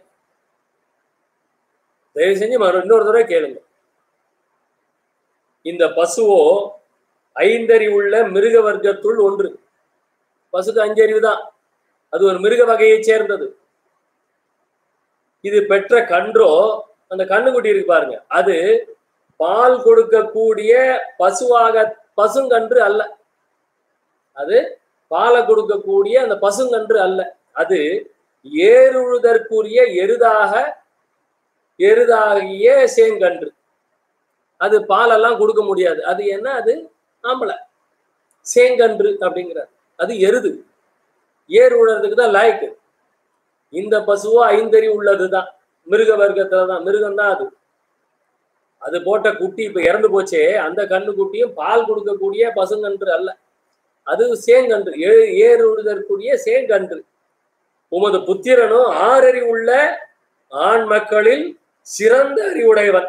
தயவு செஞ்சு மறு இன்னொரு தடவை கேளுங்க இந்த பசுவோ ஐந்தறிவுள்ள மிருக வர்க்கத்துள் ஒன்று பசுக்கு அஞ்சறிவு தான் அது ஒரு மிருக வகையைச் சேர்ந்தது இது பெற்ற கன்றோ அந்த கண்ணுக்குட்டி இருக்கு பாருங்க அது பால் கொடுக்கக்கூடிய பசுவாக பசுங்கன்று அல்ல அது பாலை கொடுக்கக்கூடிய அந்த பசுங்கன்று அல்ல அது ஏறுழுதற்குரிய எருதாக எருதாகிய சேங்கன்று அது பாலெல்லாம் கொடுக்க முடியாது அது என்ன அது ஆம்பளை சேங்கன்று அப்படிங்கிறார் அது எருது ஏர் உழறதுக்கு தான் லாய்க்கு இந்த பசுவோ ஐந்தறி உள்ளதுதான் மிருக வர்க்கத்துல தான் மிருகம் தான் அது அது போட்ட குட்டி இப்ப இறந்து போச்சே அந்த கண்ணு குட்டியும் பால் கொடுக்கக்கூடிய பசுங்கன்று அல்ல அது சேங்கன்று ஏ- ஏர் உழுதற்குரிய சேங்கன்று உமது புத்திரனும் ஆறறி உள்ள ஆண் மக்களில் சிறந்த அறிவுடையவன்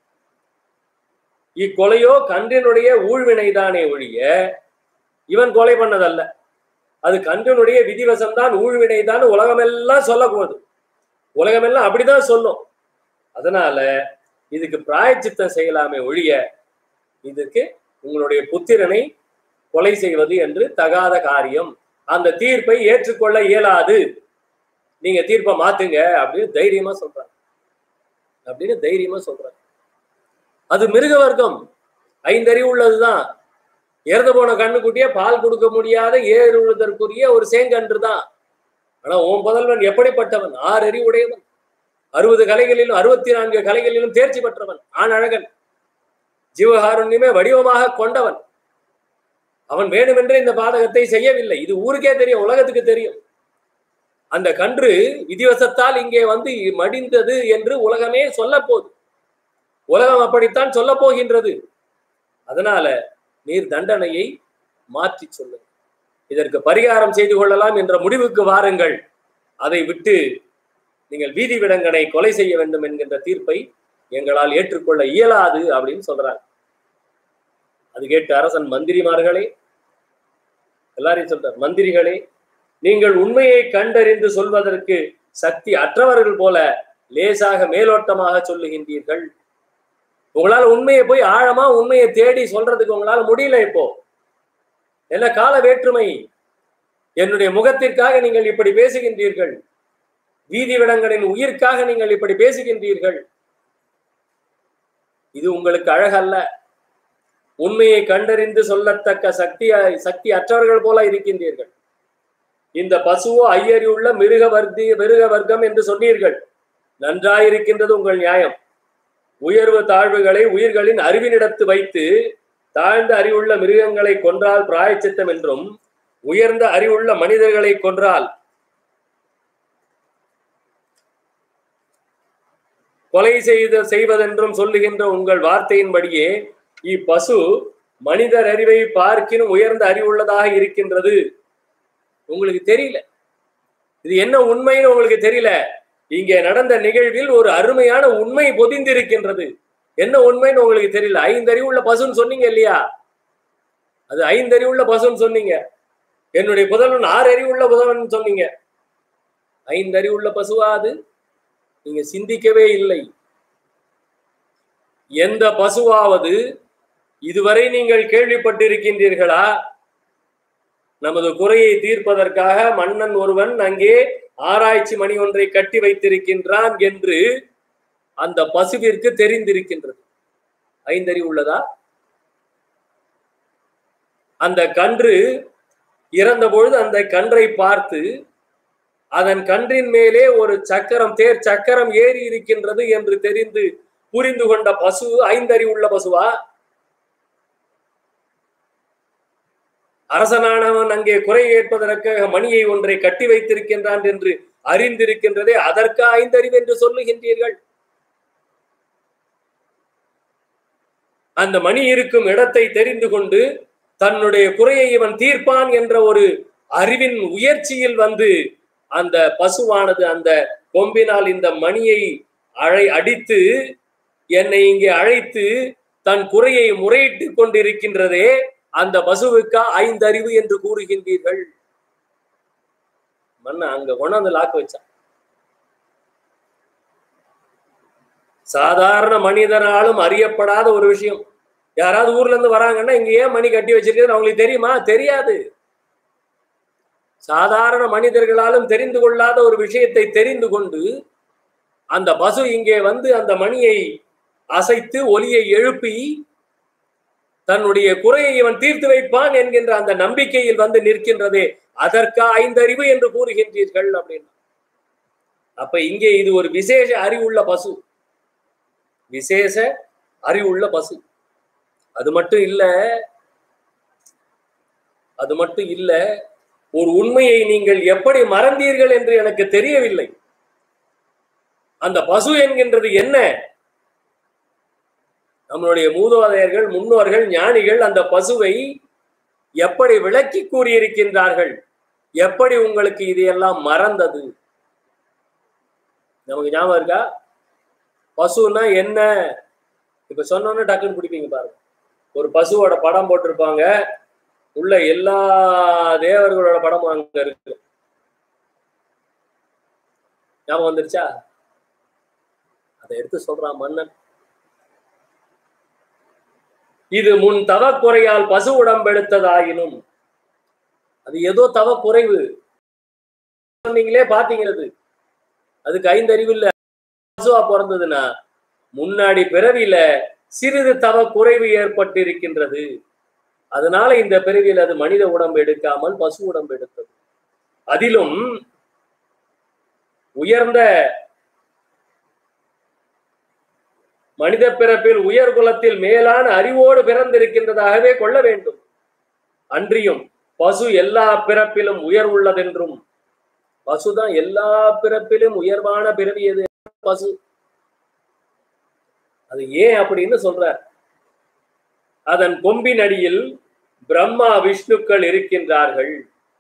இக்கொலையோ கன்றினுடைய ஊழ்வினைதானே ஒழிய இவன் கொலை பண்ணதல்ல அது கன்றினுடைய விதிவசம்தான் ஊழ்வினைதான் உலகமெல்லாம் சொல்லக்கூடாது உலகமெல்லாம் அப்படிதான் சொல்லும் அதனால இதுக்கு பிராயச்சித்தம் செய்யலாமே ஒழிய இதுக்கு உங்களுடைய புத்திரனை கொலை செய்வது என்று தகாத காரியம் அந்த தீர்ப்பை ஏற்றுக்கொள்ள இயலாது நீங்க தீர்ப்பை மாத்துங்க அப்படின்னு தைரியமா சொல்றாங்க அப்படின்னு தைரியமா சொல்றாங்க அது மிருக வர்க்கம் ஐந்தறிவு உள்ளதுதான் இறந்து போன கண்ணுக்குட்டியே பால் கொடுக்க முடியாத ஏறு உழுதற்குரிய ஒரு சேங்கன்று தான் ஆனா உன் புதல்வன் எப்படிப்பட்டவன் ஆறு அறிவுடையவன் அறுபது கலைகளிலும் அறுபத்தி நான்கு கலைகளிலும் தேர்ச்சி பெற்றவன் ஆண் அழகன் ஜீவகாருண்யமே வடிவமாக கொண்டவன் அவன் வேணுமென்றே இந்த பாதகத்தை செய்யவில்லை இது ஊருக்கே தெரியும் உலகத்துக்கு தெரியும் அந்த கன்று விதிவசத்தால் இங்கே வந்து மடிந்தது என்று உலகமே சொல்ல போகுது உலகம் அப்படித்தான் சொல்ல போகின்றது அதனால நீர் தண்டனையை மாற்றி சொல்லுங்கள் இதற்கு பரிகாரம் செய்து கொள்ளலாம் என்ற முடிவுக்கு வாருங்கள் அதை விட்டு நீங்கள் வீதி விடங்கனை கொலை செய்ய வேண்டும் என்கின்ற தீர்ப்பை எங்களால் ஏற்றுக்கொள்ள இயலாது அப்படின்னு சொல்றாங்க அது கேட்டு அரசன் மந்திரிமார்களே எல்லாரையும் சொல்றார் மந்திரிகளே நீங்கள் உண்மையை கண்டறிந்து சொல்வதற்கு சக்தி அற்றவர்கள் போல லேசாக மேலோட்டமாக சொல்லுகின்றீர்கள் உங்களால உண்மையை போய் ஆழமா உண்மையை தேடி சொல்றதுக்கு உங்களால முடியல இப்போ என்ன கால வேற்றுமை என்னுடைய முகத்திற்காக நீங்கள் இப்படி பேசுகின்றீர்கள் வீதி விடங்களின் உயிர்க்காக நீங்கள் இப்படி பேசுகின்றீர்கள் இது உங்களுக்கு அழகல்ல உண்மையை கண்டறிந்து சொல்லத்தக்க சக்தி சக்தி அற்றவர்கள் போல இருக்கின்றீர்கள் இந்த பசுவோ ஐயறிவுள்ள மிருக வர்த்தி மிருக வர்க்கம் என்று சொன்னீர்கள் நன்றாயிருக்கின்றது உங்கள் நியாயம் உயர்வு தாழ்வுகளை உயிர்களின் அறிவினிடத்து வைத்து தாழ்ந்த அறிவுள்ள மிருகங்களை கொன்றால் பிராயச்சித்தம் என்றும் உயர்ந்த அறிவுள்ள மனிதர்களை கொன்றால் கொலை செய்த செய்வதென்றும் சொல்லுகின்ற உங்கள் வார்த்தையின்படியே இப்பசு மனிதர் அறிவை பார்க்கினும் உயர்ந்த அறிவுள்ளதாக இருக்கின்றது உங்களுக்கு தெரியல இது என்ன உண்மைன்னு உங்களுக்கு தெரியல இங்கே நடந்த நிகழ்வில் ஒரு அருமையான உண்மை பொதிந்திருக்கின்றது என்ன உண்மைன்னு உங்களுக்கு தெரியல ஐந்தறிவுள்ள பசுன்னு சொன்னீங்க இல்லையா அது ஐந்தறிவுள்ள பசுன்னு சொன்னீங்க என்னுடைய புதல்வன் ஆறு அறிவுள்ள புதல்வன் சொன்னீங்க ஐந்தறிவுள்ள பசுவா அது நீங்க சிந்திக்கவே இல்லை எந்த பசுவாவது இதுவரை நீங்கள் கேள்விப்பட்டிருக்கின்றீர்களா நமது குறையை தீர்ப்பதற்காக மன்னன் ஒருவன் அங்கே ஆராய்ச்சி மணி ஒன்றை கட்டி வைத்திருக்கின்றான் என்று அந்த பசுவிற்கு தெரிந்திருக்கின்றது ஐந்தறிவு உள்ளதா அந்த கன்று இறந்த பொழுது அந்த கன்றை பார்த்து அதன் கன்றின் மேலே ஒரு சக்கரம் தேர் சக்கரம் ஏறி இருக்கின்றது என்று தெரிந்து புரிந்து கொண்ட பசு ஐந்தறிவுள்ள பசுவா அரசனானவன் அங்கே குறை ஏற்பதற்காக மணியை ஒன்றை கட்டி வைத்திருக்கின்றான் என்று அறிந்திருக்கின்றதே அதற்கு ஐந்தறிவு என்று சொல்லுகின்றீர்கள் அந்த மணி இருக்கும் இடத்தை தெரிந்து கொண்டு தன்னுடைய குறையை இவன் தீர்ப்பான் என்ற ஒரு அறிவின் உயர்ச்சியில் வந்து அந்த பசுவானது அந்த கொம்பினால் இந்த மணியை அழை அடித்து என்னை இங்கே அழைத்து தன் குறையை முறையிட்டு கொண்டிருக்கின்றதே அந்த பசுவுக்கா ஐந்தறிவு என்று கூறுகின்றீர்கள் மன்னன் அங்க கொண்டாந்து லாக்கு வச்சான் சாதாரண மனிதனாலும் அறியப்படாத ஒரு விஷயம் யாராவது ஊர்ல இருந்து வராங்கன்னா இங்க ஏன் மணி கட்டி வச்சிருக்கிறது அவங்களுக்கு தெரியுமா தெரியாது சாதாரண மனிதர்களாலும் தெரிந்து கொள்ளாத ஒரு விஷயத்தை தெரிந்து கொண்டு அந்த பசு இங்கே வந்து அந்த மணியை அசைத்து ஒலியை எழுப்பி தன்னுடைய குறையை இவன் தீர்த்து வைப்பான் என்கின்ற அந்த நம்பிக்கையில் வந்து நிற்கின்றதே அதற்கா ஐந்தறிவு என்று கூறுகின்றீர்கள் அப்படின்னு அப்ப இங்கே இது ஒரு விசேஷ அறிவுள்ள பசு விசேஷ அறிவுள்ள பசு அது மட்டும் இல்ல அது மட்டும் இல்ல ஒரு உண்மையை நீங்கள் எப்படி மறந்தீர்கள் என்று எனக்கு தெரியவில்லை அந்த பசு என்கின்றது என்ன நம்மளுடைய மூதாதையர்கள் முன்னோர்கள் ஞானிகள் அந்த பசுவை எப்படி விளக்கி கூறியிருக்கின்றார்கள் எப்படி உங்களுக்கு இதையெல்லாம் மறந்தது நமக்கு ஞாபகம் இருக்கா பசுன்னா என்ன இப்ப சொன்னோன்னு டக்குன்னு பிடிப்பீங்க பாருங்க ஒரு பசுவோட படம் போட்டிருப்பாங்க உள்ள எல்லா தேவர்களோட படமும் அங்க இருக்கு ஞாபகம் வந்துருச்சா அதை எடுத்து சொல்றான் மன்னன் இது முன் தவக்குறையால் பசு உடம்பெடுத்ததாயினும் அது ஏதோ தவ குறைவு நீங்களே பாத்தீங்கிறது அதுக்கு ஐந்தறிவு இல்ல பசுவா பிறந்ததுன்னா முன்னாடி பிறவியில சிறிது தவ குறைவு ஏற்பட்டிருக்கின்றது அதனால இந்த பிறவியில் அது மனித உடம்பு எடுக்காமல் பசு உடம்பு எடுத்தது அதிலும் உயர்ந்த மனித பிறப்பில் உயர் குலத்தில் மேலான அறிவோடு பிறந்திருக்கின்றதாகவே கொள்ள வேண்டும் அன்றியும் பசு எல்லா பிறப்பிலும் உயர் உள்ளதென்றும் பசுதான் எல்லா பிறப்பிலும் உயர்வான பிறவி எது பசு அது ஏன் அப்படின்னு சொல்றார் அதன் கொம்பின் அடியில் பிரம்மா விஷ்ணுக்கள் இருக்கின்றார்கள்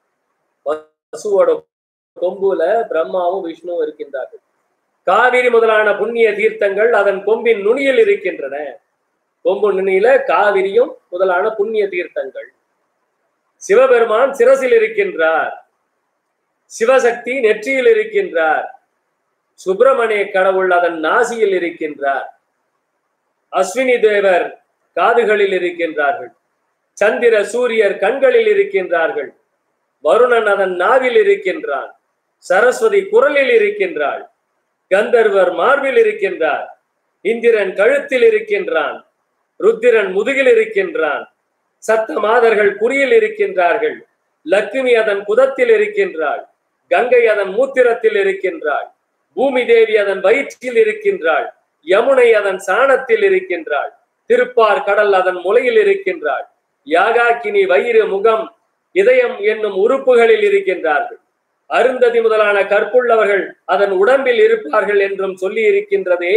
பசுவோட கொம்புல பிரம்மாவும் விஷ்ணுவும் இருக்கின்றார்கள் காவிரி முதலான புண்ணிய தீர்த்தங்கள் அதன் கொம்பின் நுனியில் இருக்கின்றன கொம்பு நுனியில காவிரியும் முதலான புண்ணிய தீர்த்தங்கள் சிவபெருமான் சிரசில் இருக்கின்றார் சிவசக்தி நெற்றியில் இருக்கின்றார் சுப்பிரமணிய கடவுள் அதன் நாசியில் இருக்கின்றார் அஸ்வினி தேவர் காதுகளில் இருக்கின்றார்கள் சந்திர சூரியர் கண்களில் இருக்கின்றார்கள் வருணன் அதன் நாவில் இருக்கின்றான் சரஸ்வதி குரலில் இருக்கின்றாள் கந்தர்வர் மார்பில் இருக்கின்றார் இந்திரன் கழுத்தில் இருக்கின்றான் ருத்திரன் முதுகில் இருக்கின்றான் சத்த மாதர்கள் குறியில் இருக்கின்றார்கள் லக்ஷ்மி அதன் குதத்தில் இருக்கின்றாள் கங்கை அதன் மூத்திரத்தில் இருக்கின்றாள் பூமி தேவி அதன் வயிற்றில் இருக்கின்றாள் யமுனை அதன் சாணத்தில் இருக்கின்றாள் திருப்பார் கடல் அதன் முலையில் இருக்கின்றாள் யாகாக்கினி வயிறு முகம் இதயம் என்னும் உறுப்புகளில் இருக்கின்றார்கள் அருந்ததி முதலான கற்புள்ளவர்கள் அதன் உடம்பில் இருப்பார்கள் என்றும் சொல்லி இருக்கின்றதே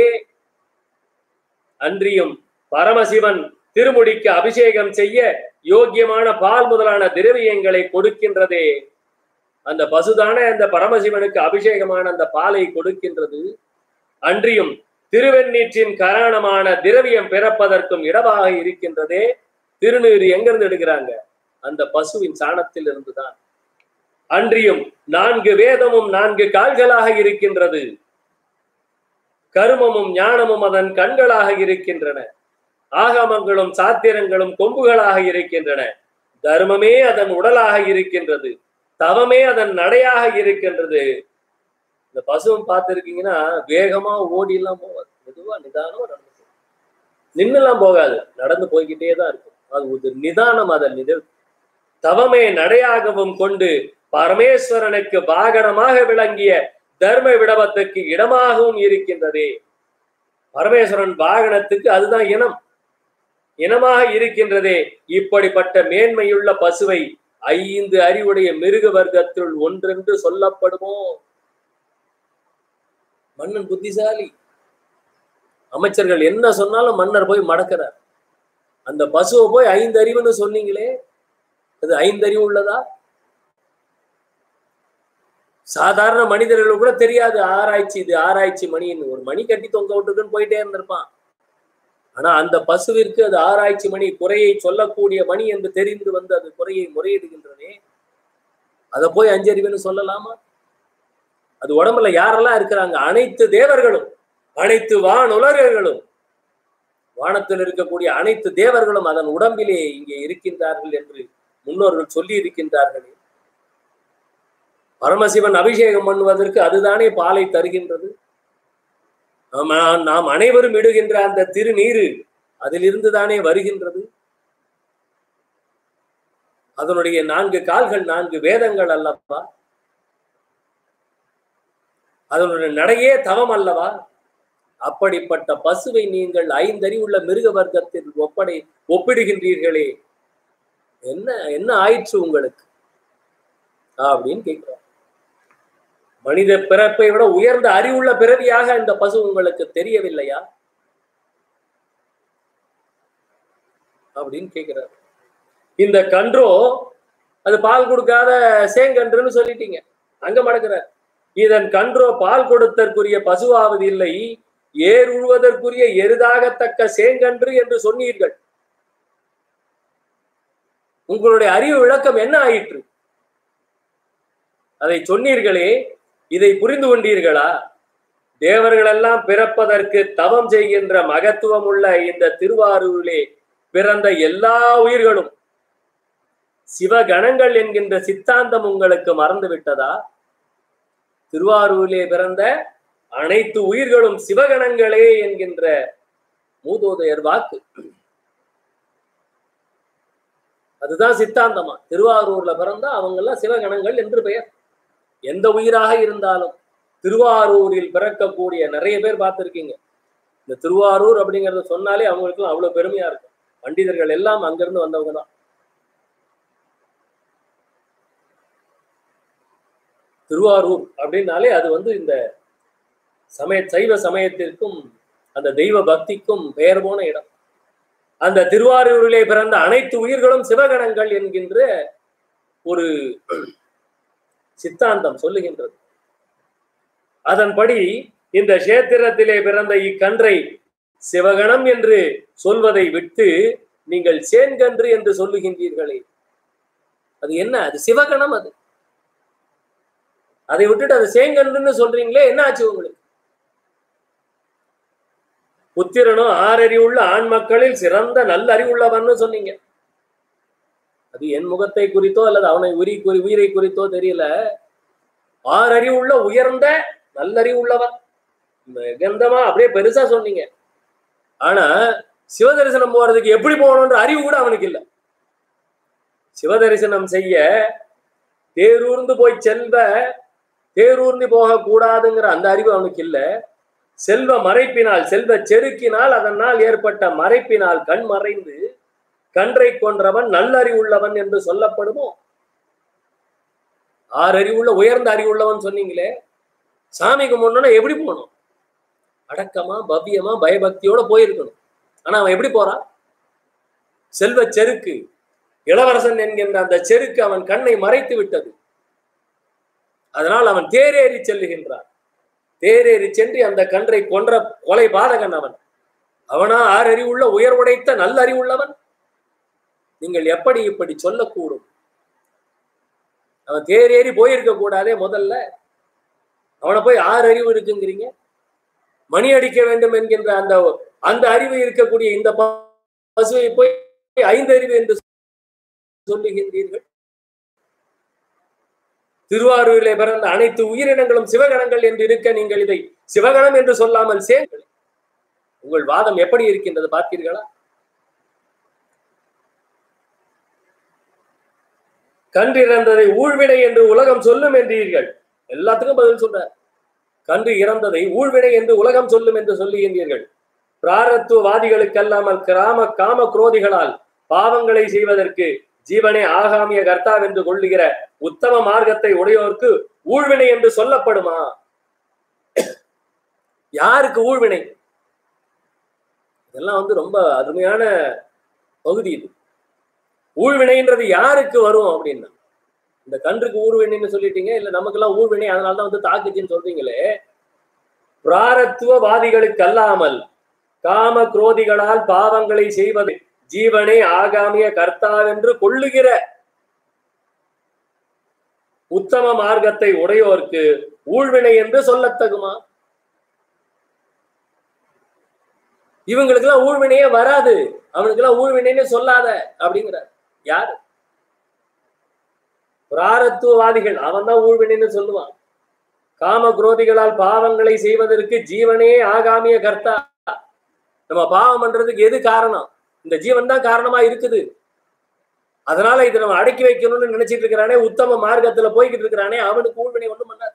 அன்றியும் பரமசிவன் திருமுடிக்கு அபிஷேகம் செய்ய யோக்கியமான பால் முதலான திரவியங்களை கொடுக்கின்றதே அந்த பசுதானே அந்த பரமசிவனுக்கு அபிஷேகமான அந்த பாலை கொடுக்கின்றது அன்றியும் திருவெண்ணீற்றின் காரணமான திரவியம் பிறப்பதற்கும் இடமாக இருக்கின்றதே திருநீர் எங்கிருந்து எடுக்கிறாங்க அந்த பசுவின் சாணத்தில் இருந்துதான் அன்றியும் நான்கு வேதமும் நான்கு கால்களாக இருக்கின்றது கருமமும் ஞானமும் அதன் கண்களாக இருக்கின்றன ஆகமங்களும் சாத்திரங்களும் கொம்புகளாக இருக்கின்றன தர்மமே அதன் உடலாக இருக்கின்றது தவமே அதன் நடையாக இருக்கின்றது இந்த பசுவும் பார்த்திருக்கீங்கன்னா வேகமா ஓடி எல்லாம் போகாது மெதுவா நிதானமா நடந்து போகும் நின்னுலாம் போகாது நடந்து போய்கிட்டே தான் இருக்கும் அது ஒரு நிதானம் அதன் நித தவமே நடையாகவும் கொண்டு பரமேஸ்வரனுக்கு வாகனமாக விளங்கிய தர்ம விடவத்துக்கு இடமாகவும் இருக்கின்றதே பரமேஸ்வரன் வாகனத்துக்கு அதுதான் இனம் இனமாக இருக்கின்றதே இப்படிப்பட்ட மேன்மையுள்ள பசுவை ஐந்து அறிவுடைய மிருக வர்க்கத்துள் ஒன்றென்று சொல்லப்படுமோ மன்னன் புத்திசாலி அமைச்சர்கள் என்ன சொன்னாலும் மன்னர் போய் மடக்கிறார் அந்த பசுவை போய் ஐந்து அறிவுன்னு சொன்னீங்களே அது ஐந்தறிவு உள்ளதா சாதாரண மனிதர்களுக்கு கூட தெரியாது ஆராய்ச்சி இது ஆராய்ச்சி மணின்னு ஒரு மணி கட்டி தொங்க விட்டுருக்குன்னு போயிட்டே இருந்திருப்பான் ஆனா அந்த பசுவிற்கு அது ஆராய்ச்சி மணி குறையை சொல்லக்கூடிய மணி என்று தெரிந்து வந்து அது குறையை முறையிடுகின்றனே அதை போய் அஞ்சறிவுன்னு சொல்லலாமா அது உடம்புல யாரெல்லாம் இருக்கிறாங்க அனைத்து தேவர்களும் அனைத்து வானுலகர்களும் வானத்தில் இருக்கக்கூடிய அனைத்து தேவர்களும் அதன் உடம்பிலே இங்கே இருக்கின்றார்கள் என்று முன்னோர்கள் சொல்லி இருக்கின்றார்களே பரமசிவன் அபிஷேகம் பண்ணுவதற்கு அதுதானே பாலை தருகின்றது நாம் நாம் அனைவரும் இடுகின்ற அந்த திருநீரு அதிலிருந்து தானே வருகின்றது அதனுடைய நான்கு கால்கள் நான்கு வேதங்கள் அல்லவா அதனுடைய நடையே தவம் அல்லவா அப்படிப்பட்ட பசுவை நீங்கள் ஐந்தறிவுள்ள மிருக வர்க்கத்தில் ஒப்படை ஒப்பிடுகின்றீர்களே என்ன என்ன ஆயிற்று உங்களுக்கு அப்படின்னு கேட்கிறார் மனித பிறப்பை விட உயர்ந்த அறிவுள்ள பிறவியாக இந்த பசு உங்களுக்கு தெரியவில்லையா அப்படின்னு கேட்கிறார் இந்த கன்றோ அது பால் கொடுக்காத சேங்கன்றுன்னு சொல்லிட்டீங்க அங்க மடக்கிறார் இதன் கன்றோ பால் கொடுத்தற்குரிய பசுவாவது இல்லை ஏர் உழுவதற்குரிய எருதாகத்தக்க சேங்கன்று என்று சொன்னீர்கள் உங்களுடைய அறிவு விளக்கம் என்ன ஆயிற்று அதை சொன்னீர்களே இதை புரிந்து கொண்டீர்களா தேவர்களெல்லாம் பிறப்பதற்கு தவம் செய்கின்ற மகத்துவம் உள்ள இந்த திருவாரூரிலே பிறந்த எல்லா உயிர்களும் சிவகணங்கள் என்கின்ற சித்தாந்தம் உங்களுக்கு மறந்து விட்டதா திருவாரூரிலே பிறந்த அனைத்து உயிர்களும் சிவகணங்களே என்கின்ற மூதோதையர் வாக்கு அதுதான் சித்தாந்தமா திருவாரூர்ல பிறந்தா அவங்க எல்லாம் சிவகணங்கள் என்று பெயர் எந்த உயிராக இருந்தாலும் திருவாரூரில் பிறக்கக்கூடிய நிறைய பேர் பார்த்திருக்கீங்க இந்த திருவாரூர் அப்படிங்கறத சொன்னாலே அவங்களுக்கு அவ்வளவு பெருமையா இருக்கும் பண்டிதர்கள் எல்லாம் அங்கிருந்து வந்தவங்க தான் திருவாரூர் அப்படின்னாலே அது வந்து இந்த சமய சைவ சமயத்திற்கும் அந்த தெய்வ பக்திக்கும் பெயர் போன இடம் அந்த திருவாரூரிலே பிறந்த அனைத்து உயிர்களும் சிவகணங்கள் என்கின்ற ஒரு சித்தாந்தம் சொல்லுகின்றது அதன்படி இந்த கஷேத்திரத்திலே பிறந்த இக்கன்றை சிவகணம் என்று சொல்வதை விட்டு நீங்கள் சேன்கன்று என்று சொல்லுகின்றீர்களே அது என்ன அது சிவகணம் அது அதை விட்டுட்டு அது சேங்கன்றுன்னு சொல்றீங்களே என்ன ஆச்சு உங்களுக்கு புத்திரனும் ஆறறிவுள்ள ஆண் மக்களில் சிறந்த நல்ல அறிவுள்ளவன்னு சொன்னீங்க அது என் முகத்தை குறித்தோ அல்லது அவனை உரி குறி உயிரை குறித்தோ தெரியல ஆறறிவுள்ள உயர்ந்த நல்லறிவுள்ளவன் மிகந்தமா அப்படியே பெருசா சொன்னீங்க ஆனா சிவதரிசனம் போறதுக்கு எப்படி போகணுன்ற அறிவு கூட அவனுக்கு இல்லை சிவதரிசனம் செய்ய தேரூர்ந்து போய் செல்வ தேரூர்ந்து போக கூடாதுங்கிற அந்த அறிவு அவனுக்கு இல்ல செல்வ மறைப்பினால் செல்வ செருக்கினால் அதனால் ஏற்பட்ட மறைப்பினால் கண் மறைந்து கன்றை கொன்றவன் நல்லறிவுள்ளவன் என்று சொல்லப்படுமோ ஆறு அறிவுள்ள உயர்ந்த அறிவுள்ளவன் சொன்னீங்களே சாமிக்கு முன்னா எப்படி போகணும் அடக்கமா பவ்யமா பயபக்தியோட போயிருக்கணும் ஆனா அவன் எப்படி போறான் செல்வ செருக்கு இளவரசன் என்கின்ற அந்த செருக்கு அவன் கண்ணை மறைத்து விட்டது அதனால் அவன் தேரேறி செல்லுகின்றான் தேரேறி சென்று அந்த கன்றை கொன்ற கொலை பாதகன் அவன் அவனா ஆறு அறிவுள்ள உயர் உடைத்த நல்ல அறிவுள்ளவன் நீங்கள் எப்படி இப்படி சொல்லக்கூடும் அவன் தேரேறி போயிருக்க கூடாதே முதல்ல அவனை போய் ஆறு அறிவு இருக்குங்கிறீங்க மணி அடிக்க வேண்டும் என்கின்ற அந்த அந்த அறிவு இருக்கக்கூடிய இந்த பசுவை போய் ஐந்து அறிவு என்று சொல்லுகின்றீர்கள் திருவாரூரிலே பிறந்த அனைத்து உயிரினங்களும் சிவகணங்கள் என்று இருக்க நீங்கள் இதை சிவகணம் என்று சொல்லாமல் சேங்கள் உங்கள் வாதம் எப்படி இருக்கின்றது பார்த்தீர்களா கன்று இறந்ததை ஊழ்வினை என்று உலகம் சொல்லும் என்றீர்கள் எல்லாத்துக்கும் பதில் சொல்ற கன்று இறந்ததை ஊழ்வினை என்று உலகம் சொல்லும் என்று சொல்லுகின்றீர்கள் பிராரத்துவவாதிகளுக்கல்லாமல் கிராம காம குரோதிகளால் பாவங்களை செய்வதற்கு ஜீவனே ஆகாமிய கர்த்தாவென்று கொள்ளுகிற உத்தம மார்க்கத்தை உடையோருக்கு ஊழ்வினை என்று சொல்லப்படுமா யாருக்கு ஊழ்வினை இதெல்லாம் வந்து ரொம்ப அருமையான பகுதி இது ஊழ்வினைன்றது யாருக்கு வரும் அப்படின்னா இந்த கன்றுக்கு ஊர்வினைன்னு சொல்லிட்டீங்க இல்ல நமக்கெல்லாம் ஊர்வினை அதனாலதான் வந்து தாக்குச்சின்னு சொல்றீங்களே பிராரத்துவவாதிகளுக்கு அல்லாமல் காம குரோதிகளால் பாவங்களை செய்வது ஜீவனை ஆகாமிய கர்த்தாவென்று கொள்ளுகிற உத்தம மார்க்கத்தை உடையோர்க்கு ஊழ்வினை என்று சொல்லத்தகுமா இவங்களுக்கெல்லாம் ஊழ்வினையே வராது அவனுக்கெல்லாம் ஊழ்வினைன்னு சொல்லாத அப்படிங்கிறார் யாரு பிராரத்துவவாதிகள் அவன் தான் ஊழ்வினைன்னு சொல்லுவான் காம குரோதிகளால் பாவங்களை செய்வதற்கு ஜீவனே ஆகாமிய கர்த்தா நம்ம பாவம் பண்றதுக்கு எது காரணம் இந்த ஜீவன் தான் காரணமா இருக்குது அதனால இதை நம்ம அடக்கி வைக்கணும்னு நினைச்சிட்டு இருக்கிறானே உத்தம மார்க்கத்துல போய்கிட்டு இருக்கிறானே அவனுக்கு ஊழ்வினை ஒண்ணும் பண்ணாது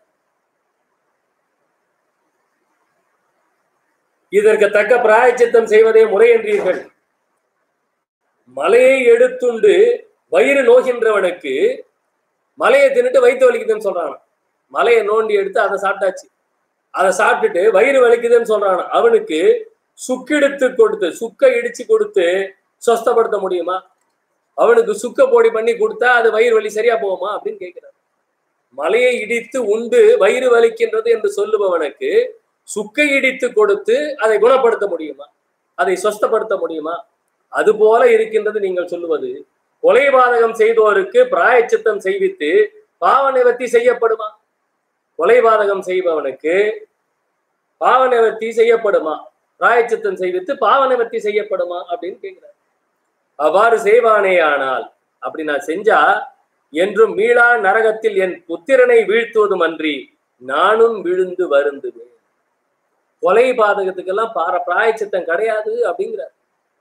இதற்கு தக்க பிராயச்சித்தம் செய்வதே முறை என்றீர்கள் மலையை எடுத்துண்டு வயிறு நோகின்றவனுக்கு மலையை தின்னுட்டு வயிற்று வலிக்குதுன்னு சொல்றான் மலையை நோண்டி எடுத்து அதை சாப்பிட்டாச்சு அதை சாப்பிட்டுட்டு வயிறு வலிக்குதுன்னு சொல்றான் அவனுக்கு சுக்கெடுத்து கொடுத்து சுக்க இடிச்சு கொடுத்து சொஸ்தப்படுத்த முடியுமா அவனுக்கு சுக்க பொடி பண்ணி கொடுத்தா அது வயிறு வலி சரியா போகுமா அப்படின்னு கேட்கிறார் மலையை இடித்து உண்டு வயிறு வலிக்கின்றது என்று சொல்லுபவனுக்கு சுக்கை இடித்து கொடுத்து அதை குணப்படுத்த முடியுமா அதை சொஸ்தப்படுத்த முடியுமா அது போல இருக்கின்றது நீங்கள் சொல்லுவது கொலை பாதகம் செய்தோருக்கு பிராயச்சித்தம் செய்வித்து பாவ நிவர்த்தி செய்யப்படுமா கொலை பாதகம் செய்பவனுக்கு பாவ நிவர்த்தி செய்யப்படுமா பிராயச்சித்தம் செய்வித்து பாவ நிவர்த்தி செய்யப்படுமா அப்படின்னு கேட்கிறார் அவ்வாறு செய்வானே ஆனால் அப்படி நான் செஞ்சா என்றும் மீளா நரகத்தில் என் புத்திரனை வீழ்த்துவதும் அன்றி நானும் விழுந்து வருந்துவேன் கொலை பாதகத்துக்கெல்லாம் பார பிராயச்சித்தம் கிடையாது அப்படிங்கிறார்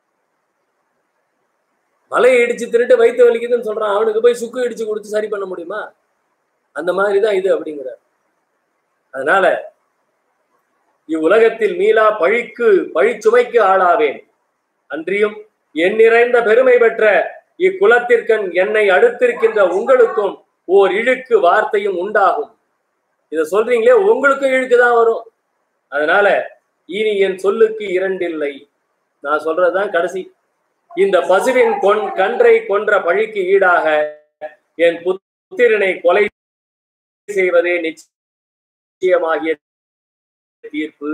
மலையை இடிச்சு திருட்டு வயிற்று வலிக்குதுன்னு சொல்றான் அவனுக்கு போய் சுக்கு இடிச்சு கொடுத்து சரி பண்ண முடியுமா அந்த மாதிரிதான் இது அப்படிங்கிறார் அதனால இவ்வுலகத்தில் மீளா பழிக்கு பழிச்சுமைக்கு ஆளாவேன் அன்றியும் என் நிறைந்த பெருமை பெற்ற இக்குலத்திற்கண் என்னை அடுத்திருக்கின்ற உங்களுக்கும் ஓர் இழுக்கு வார்த்தையும் உண்டாகும் இத சொல்றீங்களே உங்களுக்கும் இழுக்கு தான் வரும் அதனால இனி என் சொல்லுக்கு இரண்டில்லை நான் சொல்றதுதான் கடைசி இந்த பசுவின் கொன் கன்றை கொன்ற பழிக்கு ஈடாக என் புத்திரனை கொலை செய்வதே நிச்சயமாகிய தீர்ப்பு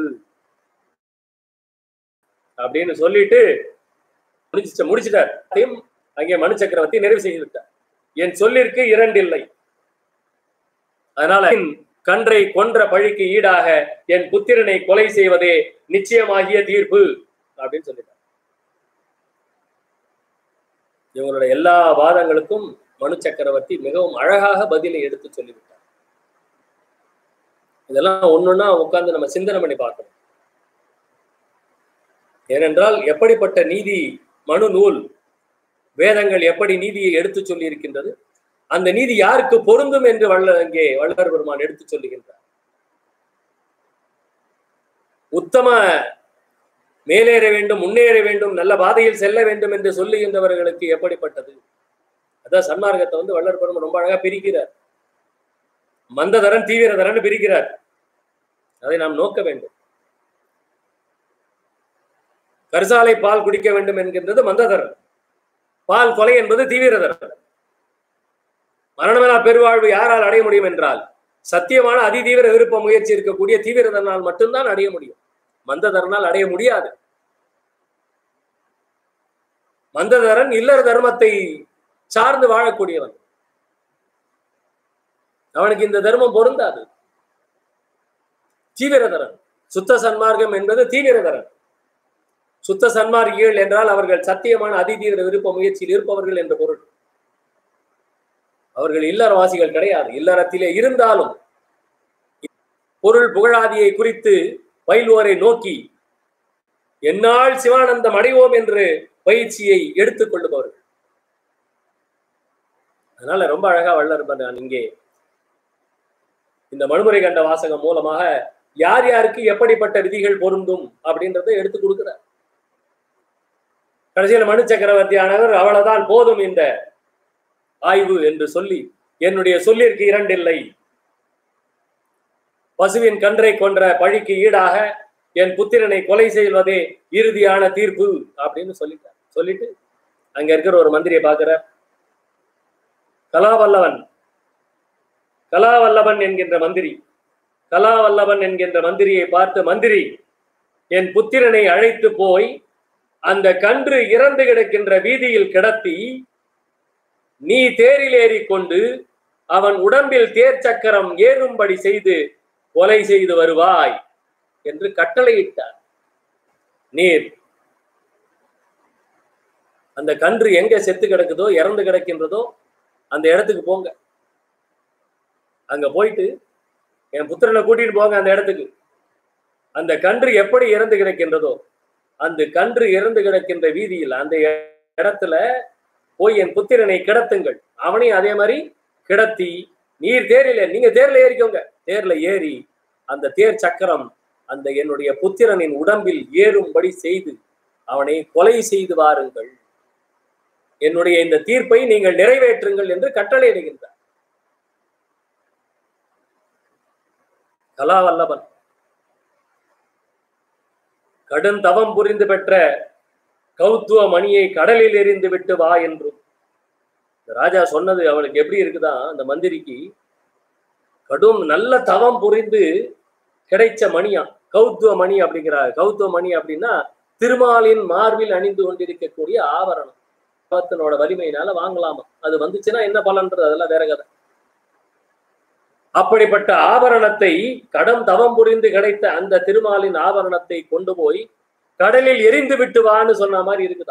அப்படின்னு சொல்லிட்டு முடிச்சு முடிச்சிட்டார் அங்கே மனு சக்கரவர்த்தி நிறைவு செய்து விட்டார் என் சொல்லிற்கு இரண்டில்லை அதனால கன்றை கொன்ற பழிக்கு ஈடாக என் புத்திரனை கொலை செய்வதே நிச்சயமாகிய தீர்ப்பு அப்படின்னு சொல்லிட்டார் இவங்களுடைய எல்லா வாதங்களுக்கும் மனு சக்கரவர்த்தி மிகவும் அழகாக பதிலை எடுத்து சொல்லிவிட்டார் இதெல்லாம் ஒன்னொன்னா உட்கார்ந்து நம்ம சிந்தனை பண்ணி பார்க்கணும் ஏனென்றால் எப்படிப்பட்ட நீதி மனு நூல் வேதங்கள் எப்படி நீதியை எடுத்து சொல்லி இருக்கின்றது அந்த நீதி யாருக்கு பொருந்தும் என்று வல்ல இங்கே வல்லவர் பெருமான் எடுத்து சொல்லுகின்றார் உத்தம மேலேற வேண்டும் முன்னேற வேண்டும் நல்ல பாதையில் செல்ல வேண்டும் என்று சொல்லுகின்றவர்களுக்கு எப்படிப்பட்டது அதான் சன்மார்க்கத்தை வந்து வள்ளர் பெருமான் ரொம்ப அழகா பிரிக்கிறார் மந்ததரன் தீவிரதரன் பிரிக்கிறார் அதை நாம் நோக்க வேண்டும் கரிசாலை பால் குடிக்க வேண்டும் என்கின்றது மந்ததரன் பால் கொலை என்பது தீவிரதரன் மரணமில்லா பெருவாழ்வு யாரால் அடைய முடியும் என்றால் சத்தியமான அதிதீவிர விருப்ப முயற்சி இருக்கக்கூடிய தீவிரதனால் மட்டும்தான் அடைய முடியும் மந்ததரனால் அடைய முடியாது மந்ததரன் இல்லற தர்மத்தை சார்ந்து வாழக்கூடியவன் அவனுக்கு இந்த தர்மம் பொருந்தாது தீவிரதரன் சுத்த சன்மார்க்கம் என்பது தீவிரதரன் சுத்த சன்மார்க்கிகள் என்றால் அவர்கள் சத்தியமான அதிதீவிர விருப்ப முயற்சியில் இருப்பவர்கள் என்ற பொருள் அவர்கள் இல்லறவாசிகள் கிடையாது இல்லறத்திலே இருந்தாலும் பொருள் புகழாதியை குறித்து பயில்வோரை நோக்கி என்னால் சிவானந்தம் அடைவோம் என்று பயிற்சியை எடுத்துக் கொள்ளுபவர்கள் அதனால ரொம்ப அழகா வள்ளர் நான் இங்கே இந்த மனுமுறை கண்ட வாசகம் மூலமாக யார் யாருக்கு எப்படிப்பட்ட விதிகள் பொருந்தும் அப்படின்றத எடுத்து கொடுக்கிறார் கடைசியில் மனு சக்கரவர்த்தி ஆனவர் அவ்வளவுதான் போதும் இந்த ஆய்வு என்று சொல்லி என்னுடைய சொல்லிற்கு இரண்டில்லை பசுவின் கன்றை கொன்ற பழிக்கு ஈடாக என் புத்திரனை கொலை செய்வதே இறுதியான தீர்ப்பு அப்படின்னு சொல்லிட்டார் சொல்லிட்டு அங்க இருக்கிற ஒரு மந்திரியை பார்க்கிற கலாவல்லவன் கலாவல்லவன் என்கின்ற மந்திரி கலாவல்லவன் என்கின்ற மந்திரியை பார்த்து மந்திரி என் புத்திரனை அழைத்து போய் அந்த கன்று இறந்து கிடக்கின்ற வீதியில் கிடத்தி நீ தேரில் ஏறிக்கொண்டு அவன் உடம்பில் தேர் சக்கரம் ஏறும்படி செய்து கொலை செய்து வருவாய் என்று கட்டளையிட்டார் நீர் அந்த கன்று எங்க செத்து கிடக்குதோ இறந்து கிடக்கின்றதோ அந்த இடத்துக்கு போங்க அங்க போயிட்டு என் புத்திரனை கூட்டிட்டு போங்க அந்த இடத்துக்கு அந்த கன்று எப்படி இறந்து கிடக்கின்றதோ அந்த கன்று இறந்து கிடக்கின்ற வீதியில் அந்த இடத்துல போய் என் புத்திரனை கிடத்துங்கள் அவனையும் அதே மாதிரி கிடத்தி நீர் தேரில நீங்க தேர்ல ஏறிக்கோங்க தேர்ல ஏறி அந்த தேர் சக்கரம் அந்த என்னுடைய புத்திரனின் உடம்பில் ஏறும்படி செய்து அவனை கொலை செய்து வாருங்கள் என்னுடைய இந்த தீர்ப்பை நீங்கள் நிறைவேற்றுங்கள் என்று கட்டளையிடுகின்றார் கலாவல்லவன் கடும் தவம் புரிந்து பெற்ற கௌத்துவ மணியை கடலில் எறிந்து விட்டு வா என்றும் இந்த ராஜா சொன்னது அவளுக்கு எப்படி இருக்குதா அந்த மந்திரிக்கு கடும் நல்ல தவம் புரிந்து கிடைச்ச மணியா கௌத்துவ மணி அப்படிங்கிறார் கௌத்துவ மணி அப்படின்னா திருமாலின் மார்பில் அணிந்து கொண்டிருக்கக்கூடிய ஆபரணம் பத்தனோட வலிமையினால வாங்கலாமா அது வந்துச்சுன்னா என்ன பலன்றது அதெல்லாம் வேற கதை அப்படிப்பட்ட ஆபரணத்தை கடம் தவம் புரிந்து கிடைத்த அந்த திருமாலின் ஆபரணத்தை கொண்டு போய் கடலில் எரிந்து விட்டு வான்னு சொன்ன மாதிரி இருக்குதா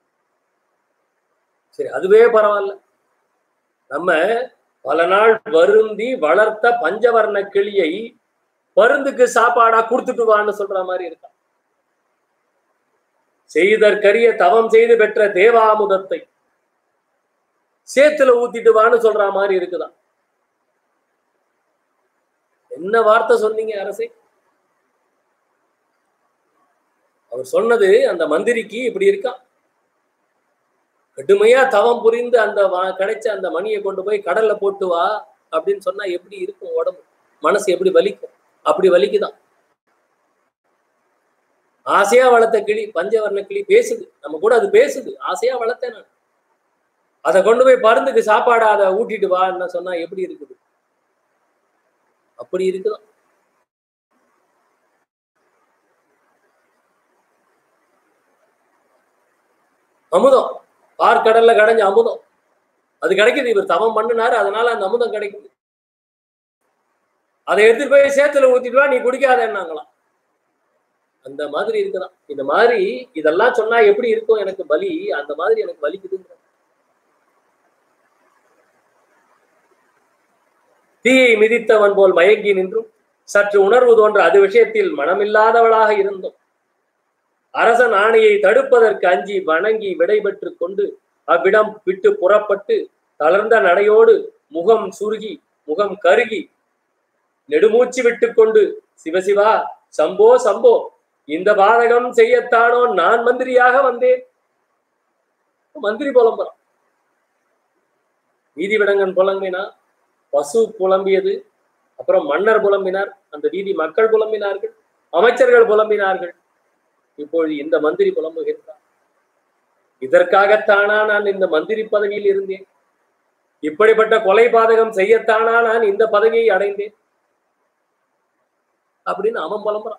சரி அதுவே பரவாயில்ல நம்ம பல நாள் வருந்தி வளர்த்த பஞ்சவர்ண கிளியை பருந்துக்கு சாப்பாடா கொடுத்துட்டு வான்னு சொல்ற மாதிரி இருக்கா செய்தற்கரிய தவம் செய்து பெற்ற தேவாமுதத்தை சேத்துல ஊத்திட்டு வான்னு சொல்ற மாதிரி இருக்குதான் என்ன வார்த்தை சொன்னீங்க அரசே அவர் சொன்னது அந்த மந்திரிக்கு இப்படி இருக்கான் கடுமையா தவம் புரிந்து அந்த வா- கிடைச்ச அந்த மணியை கொண்டு போய் கடல்ல போட்டு வா அப்படின்னு சொன்னா எப்படி இருக்கும் உடம்பு மனசு எப்படி வலிக்கும் அப்படி வலிக்குதான் ஆசையா வளர்த்த கிளி பஞ்சவர்ண கிளி பேசுது நம்ம கூட அது பேசுது ஆசையா வளர்த்தேன் நான் அதை கொண்டு போய் பருந்துக்கு சாப்பாடு அதை ஊட்டிட்டு வான்னு சொன்னா எப்படி இருக்குது அப்படி இருக்குதான் அமுதம் பார்க்கடல்ல கடைஞ்ச அமுதம் அது கிடைக்குது இவர் தவம் பண்ணினாரு அதனால அந்த அமுதம் கிடைக்குது அதை எடுத்துட்டு போய் சேத்துல ஊத்திட்டு வா நீ குடிக்காதேன்னாங்களாம் அந்த மாதிரி இருக்குதான் இந்த மாதிரி இதெல்லாம் சொன்னா எப்படி இருக்கும் எனக்கு பலி அந்த மாதிரி எனக்கு வலிக்குதுங்க தீயை மிதித்தவன் போல் மயங்கி நின்றும் சற்று உணர்வு தோன்ற அது விஷயத்தில் மனமில்லாதவளாக இருந்தும் அரசன் ஆணையை தடுப்பதற்கு அஞ்சி வணங்கி விடைபெற்று கொண்டு அவ்விடம் விட்டு புறப்பட்டு தளர்ந்த நடையோடு முகம் சுருகி முகம் கருகி நெடுமூச்சு விட்டுக்கொண்டு சிவசிவா சம்போ சம்போ இந்த பாதகம் செய்யத்தானோ நான் மந்திரியாக வந்தேன் மந்திரி புலம்புறான் வீதி விடங்கன் புலம்பினா பசு புலம்பியது அப்புறம் மன்னர் புலம்பினார் அந்த வீதி மக்கள் புலம்பினார்கள் அமைச்சர்கள் புலம்பினார்கள் இப்பொழுது இந்த மந்திரி புலம்புகின்றார் இதற்காகத்தானா நான் இந்த மந்திரி பதவியில் இருந்தேன் இப்படிப்பட்ட கொலை பாதகம் செய்யத்தானா நான் இந்த பதவியை அடைந்தேன் அப்படின்னு அவன் புலம்புறான்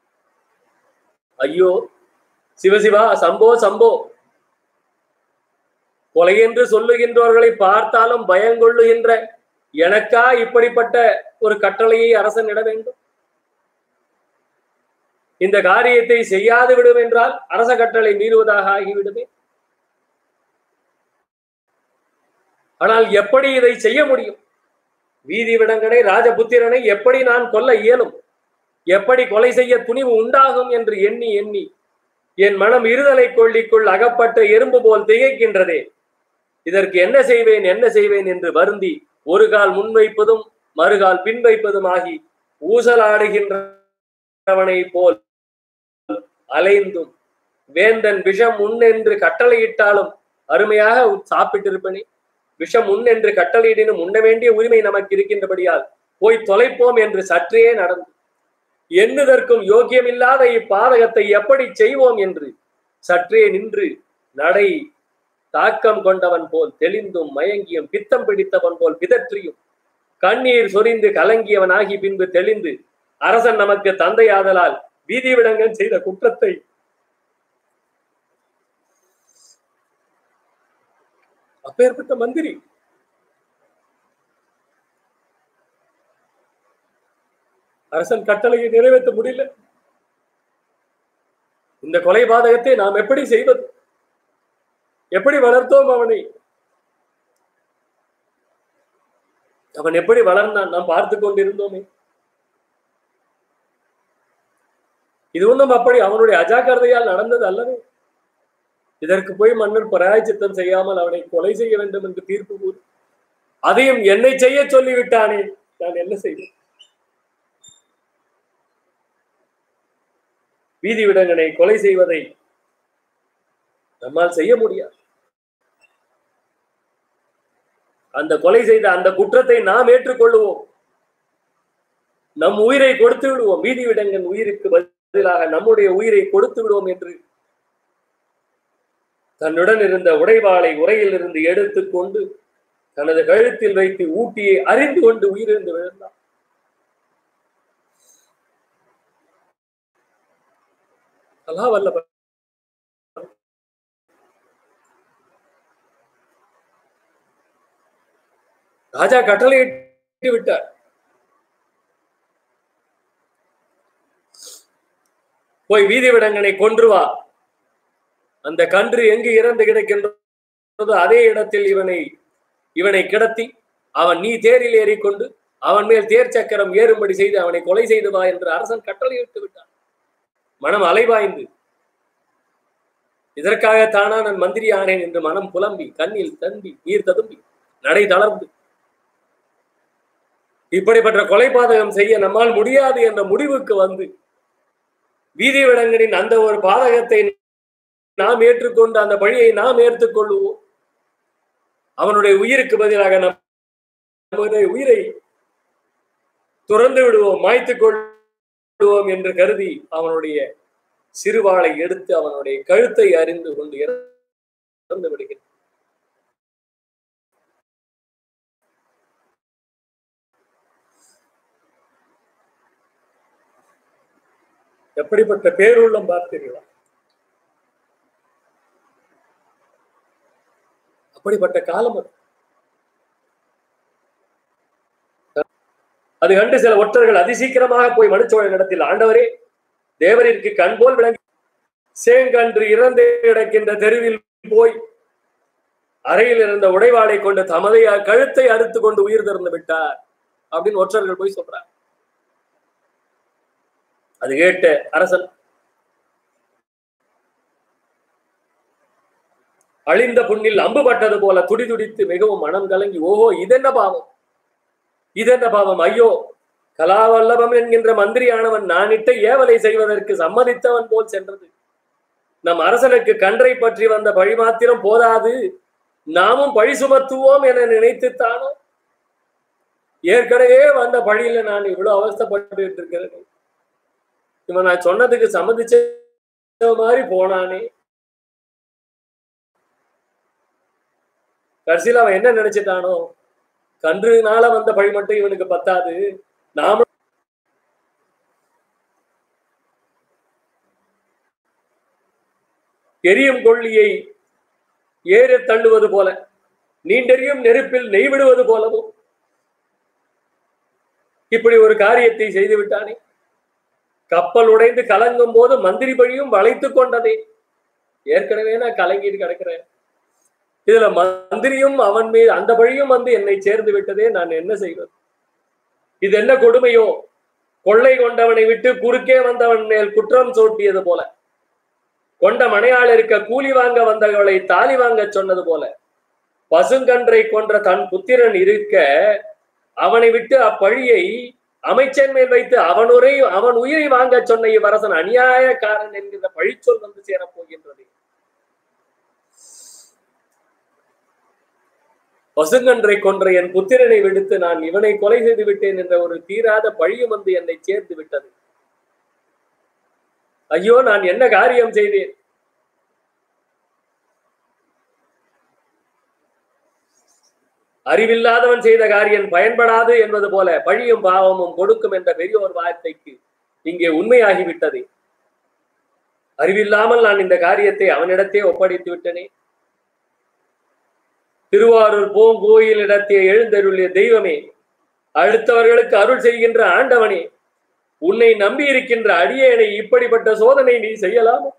ஐயோ சிவசிவா சம்போ சம்போ கொலை என்று சொல்லுகின்றவர்களை பார்த்தாலும் பயங்கொள்ளுகின்ற எனக்கா இப்படிப்பட்ட ஒரு கட்டளையை அரசன் இட வேண்டும் இந்த காரியத்தை செய்யாது விடும் என்றால் அரச கட்டளை மீறுவதாக ஆகிவிடுமே ஆனால் எப்படி இதை செய்ய முடியும் வீதி விடங்கனை ராஜபுத்திரனை எப்படி நான் கொல்ல இயலும் எப்படி கொலை செய்ய துணிவு உண்டாகும் என்று எண்ணி எண்ணி என் மனம் இருதலை கொள்ளிக்குள் அகப்பட்ட எறும்பு போல் திகைக்கின்றதே இதற்கு என்ன செய்வேன் என்ன செய்வேன் என்று வருந்தி ஒரு கால் முன்வைப்பதும் மறுகால் பின் வைப்பதும் ஆகி ஊசலாடுகின்றவனை போல் அலைந்தும் வேந்தன் விஷம் உண் என்று கட்டளையிட்டாலும் அருமையாக சாப்பிட்டிருப்பனே விஷம் உண் என்று கட்டளையிடினும் உண்ண வேண்டிய உரிமை நமக்கு இருக்கின்றபடியால் போய் தொலைப்போம் என்று சற்றே நடந்து எண்ணுதற்கும் யோக்கியமில்லாத இப்பாதகத்தை எப்படி செய்வோம் என்று சற்றே நின்று நடை தாக்கம் கொண்டவன் போல் தெளிந்தும் மயங்கியும் பித்தம் பிடித்தவன் போல் பிதற்றியும் கண்ணீர் சொரிந்து கலங்கியவனாகி பின்பு தெளிந்து அரசன் நமக்கு தந்தையாதலால் வீதி விடங்கன் செய்த குற்றத்தை அப்பேற்பட்ட மந்திரி அரசன் கட்டளையை நிறைவேற்ற முடியல இந்த கொலை பாதகத்தை நாம் எப்படி செய்வது எப்படி வளர்த்தோம் அவனை அவன் எப்படி வளர்ந்தான் நாம் பார்த்து கொண்டிருந்தோமே இது ஒன்றும் அப்படி அவனுடைய அஜாக்கிரதையால் நடந்தது அல்லவே இதற்கு போய் மன்னர் பராயச்சித்தம் செய்யாமல் அவனை கொலை செய்ய வேண்டும் என்று தீர்ப்பு கூறி அதையும் என்னை செய்ய சொல்லிவிட்டானே நான் என்ன செய்வேன் வீதி விடங்கனை கொலை செய்வதை நம்மால் செய்ய முடியாது அந்த கொலை செய்த அந்த குற்றத்தை நாம் ஏற்றுக்கொள்ளுவோம் நம் உயிரை கொடுத்து விடுவோம் வீதி விடங்கன் உயிருக்கு பதிலாக நம்முடைய உயிரை கொடுத்து விடுவோம் என்று தன்னுடன் இருந்த உடைவாளை உரையில் இருந்து எடுத்துக்கொண்டு தனது கழுத்தில் வைத்து ஊட்டியை அறிந்து கொண்டு உயிரிழந்து விழுந்தான் அல்லா வல்ல ராஜா கட்டளையிட்டு விட்டார் போய் வீதி விடங்கனை கொன்று வா அந்த கன்று எங்கு இறந்து கிடக்கின்றதோ அதே இடத்தில் இவனை இவனை கிடத்தி அவன் நீ தேரில் ஏறிக்கொண்டு அவன் மேல் தேர் சக்கரம் ஏறும்படி செய்து அவனை கொலை செய்து வா என்று அரசன் கட்டளையிட்டு விட்டான் மனம் அலைவாய்ந்து இதற்காக தானா நான் மந்திரி ஆனேன் என்று மனம் புலம்பி கண்ணில் தம்பி நீர் ததும்பி நடை தளர்ந்து இப்படிப்பட்ட கொலைபாதகம் செய்ய நம்மால் முடியாது என்ற முடிவுக்கு வந்து வீதி விடங்களின் அந்த ஒரு பாதகத்தை நாம் ஏற்றுக்கொண்டு அந்த பழியை நாம் ஏற்றுக்கொள்ளுவோம் அவனுடைய உயிருக்கு பதிலாக நம்முடைய உயிரை துறந்து விடுவோம் மாய்த்துக் கொள்வோம் என்று கருதி அவனுடைய சிறுவாளை எடுத்து அவனுடைய கழுத்தை அறிந்து கொண்டு இறந்து விடுகிறான் எப்படிப்பட்ட பேருள்ளம் பார்த்தீர்களா அப்படிப்பட்ட காலம் அது அது கண்டு சில ஒற்றர்கள் அதிசீக்கிரமாக போய் மனுச்சோழன் இடத்தில் ஆண்டவரே தேவரிற்கு கண் போல் விளங்கி சேங்கன்று இறந்து கிடக்கின்ற தெருவில் போய் அறையில் இருந்த உடைவாளை கொண்டு தமதை கழுத்தை அறுத்து கொண்டு உயிர் திறந்து விட்டார் அப்படின்னு ஒற்றர்கள் போய் சொல்றார் அது கேட்ட அரசன் அழிந்த புண்ணில் அம்பு பட்டது போல துடி துடித்து மிகவும் மனம் கலங்கி ஓஹோ இதென்ன பாவம் இதென்ன பாவம் ஐயோ கலாவல்லபம் என்கின்ற மந்திரியானவன் நானிட்ட ஏவலை செய்வதற்கு சம்மதித்தவன் போல் சென்றது நம் அரசனுக்கு கன்றை பற்றி வந்த பழி மாத்திரம் போதாது நாமும் பழி சுமத்துவோம் என நினைத்துத்தானோ ஏற்கனவே வந்த பழியில நான் இவ்வளவு அவஸ்தப்பட்டு இருக்கிறேன் இவன் நான் சொன்னதுக்கு சம்மதிச்ச மாதிரி போனானே கடைசியில் அவன் என்ன நினைச்சிட்டானோ கன்றுனால வந்த பழி மட்டும் இவனுக்கு பத்தாது நாம எரியும் கொள்ளியை ஏற தள்ளுவது போல நீண்டெரியும் நெருப்பில் நெய்விடுவது போலவும் இப்படி ஒரு காரியத்தை செய்து விட்டானே கப்பல் உடைந்து கலங்கும் போது மந்திரி பழியும் வளைத்து கொண்டதே ஏற்கனவே நான் கலங்கிட்டு கிடக்கிறேன் இதுல மந்திரியும் அவன் மீது அந்த பழியும் வந்து என்னை சேர்ந்து விட்டதே நான் என்ன செய்வது இது என்ன கொடுமையோ கொள்ளை கொண்டவனை விட்டு குறுக்கே வந்தவன் மேல் குற்றம் சோட்டியது போல கொண்ட மனையாள் இருக்க கூலி வாங்க வந்தவளை தாலி வாங்க சொன்னது போல பசுங்கன்றை கொன்ற தன் புத்திரன் இருக்க அவனை விட்டு அப்பழியை அமைச்சன் மேல் வைத்து அவன் உரை அவன் உயிரை வாங்க சொன்ன இவ்வரசன் அநியாயக்காரன் என்கிற பழிச்சொல் வந்து சேரப் போகின்றது பசுங்கன்றை கொன்ற என் புத்திரனை விடுத்து நான் இவனை கொலை செய்து விட்டேன் என்ற ஒரு தீராத பழியும் வந்து என்னை சேர்ந்து விட்டது ஐயோ நான் என்ன காரியம் செய்தேன் அறிவில்லாதவன் செய்த காரியம் பயன்படாது என்பது போல பழியும் பாவமும் கொடுக்கும் என்ற பெரிய ஒரு வார்த்தைக்கு இங்கே உண்மையாகிவிட்டது அறிவில்லாமல் நான் இந்த காரியத்தை அவனிடத்தே ஒப்படைத்து விட்டனே திருவாரூர் பூங்கோயிலிடத்தே எழுந்தருளிய தெய்வமே அடுத்தவர்களுக்கு அருள் செய்கின்ற ஆண்டவனே உன்னை நம்பி இருக்கின்ற அடியேனை இப்படிப்பட்ட சோதனை நீ செய்யலாமா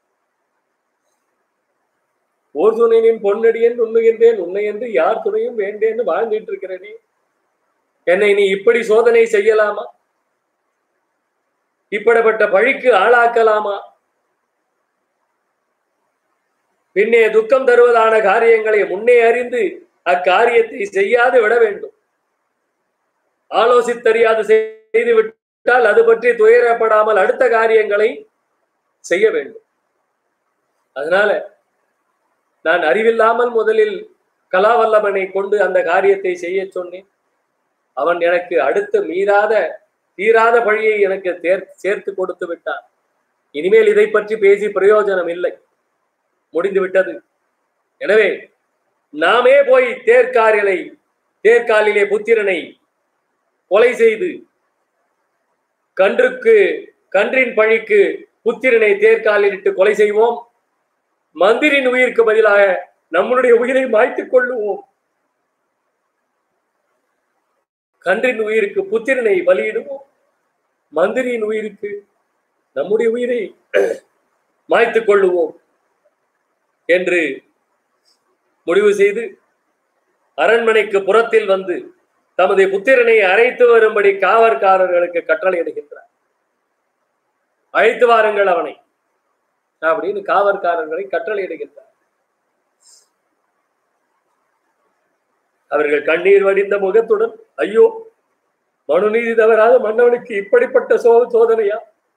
ஓர் துணையின் பொன்னடியன் உண்ணுகின்றேன் உன்னை என்று யார் துணையும் வேண்டேன்னு வாழ்ந்துட்டு இருக்கிறேனே என்னை நீ இப்படி சோதனை செய்யலாமா இப்படிப்பட்ட பழிக்கு ஆளாக்கலாமா பின்னே துக்கம் தருவதான காரியங்களை முன்னே அறிந்து அக்காரியத்தை செய்யாது விட வேண்டும் ஆலோசித்தறியாது செய்து விட்டால் அது பற்றி துயரப்படாமல் அடுத்த காரியங்களை செய்ய வேண்டும் அதனால நான் அறிவில்லாமல் முதலில் கலாவல்லவனை கொண்டு அந்த காரியத்தை செய்ய சொன்னேன் அவன் எனக்கு அடுத்து மீறாத தீராத பழியை எனக்கு தேர் சேர்த்து கொடுத்து விட்டான் இனிமேல் இதை பற்றி பேசி பிரயோஜனம் இல்லை முடிந்து விட்டது எனவே நாமே போய் தேர்காரிலை தேர்காலிலே புத்திரனை கொலை செய்து கன்றுக்கு கன்றின் பழிக்கு புத்திரனை தேர்காலில் இட்டு கொலை செய்வோம் மந்திரின் உயிருக்கு பதிலாக நம்முடைய உயிரை மாய்த்துக் கொள்ளுவோம் கன்றின் உயிருக்கு புத்திரனை பலியிடுவோம் மந்திரியின் உயிருக்கு நம்முடைய உயிரை மாய்த்துக் கொள்ளுவோம் என்று முடிவு செய்து அரண்மனைக்கு புறத்தில் வந்து தமது புத்திரனை அழைத்து வரும்படி காவற்காரர்களுக்கு கட்டளையிடுகின்றார் அழைத்து வாருங்கள் அவனை அப்படின்னு காவற்காரர்களை கட்டளையிடுகின்றார் அவர்கள் கண்ணீர் வடிந்த முகத்துடன் ஐயோ மனுநீதி தவறாத மன்னவனுக்கு இப்படிப்பட்ட சோ சோதனையா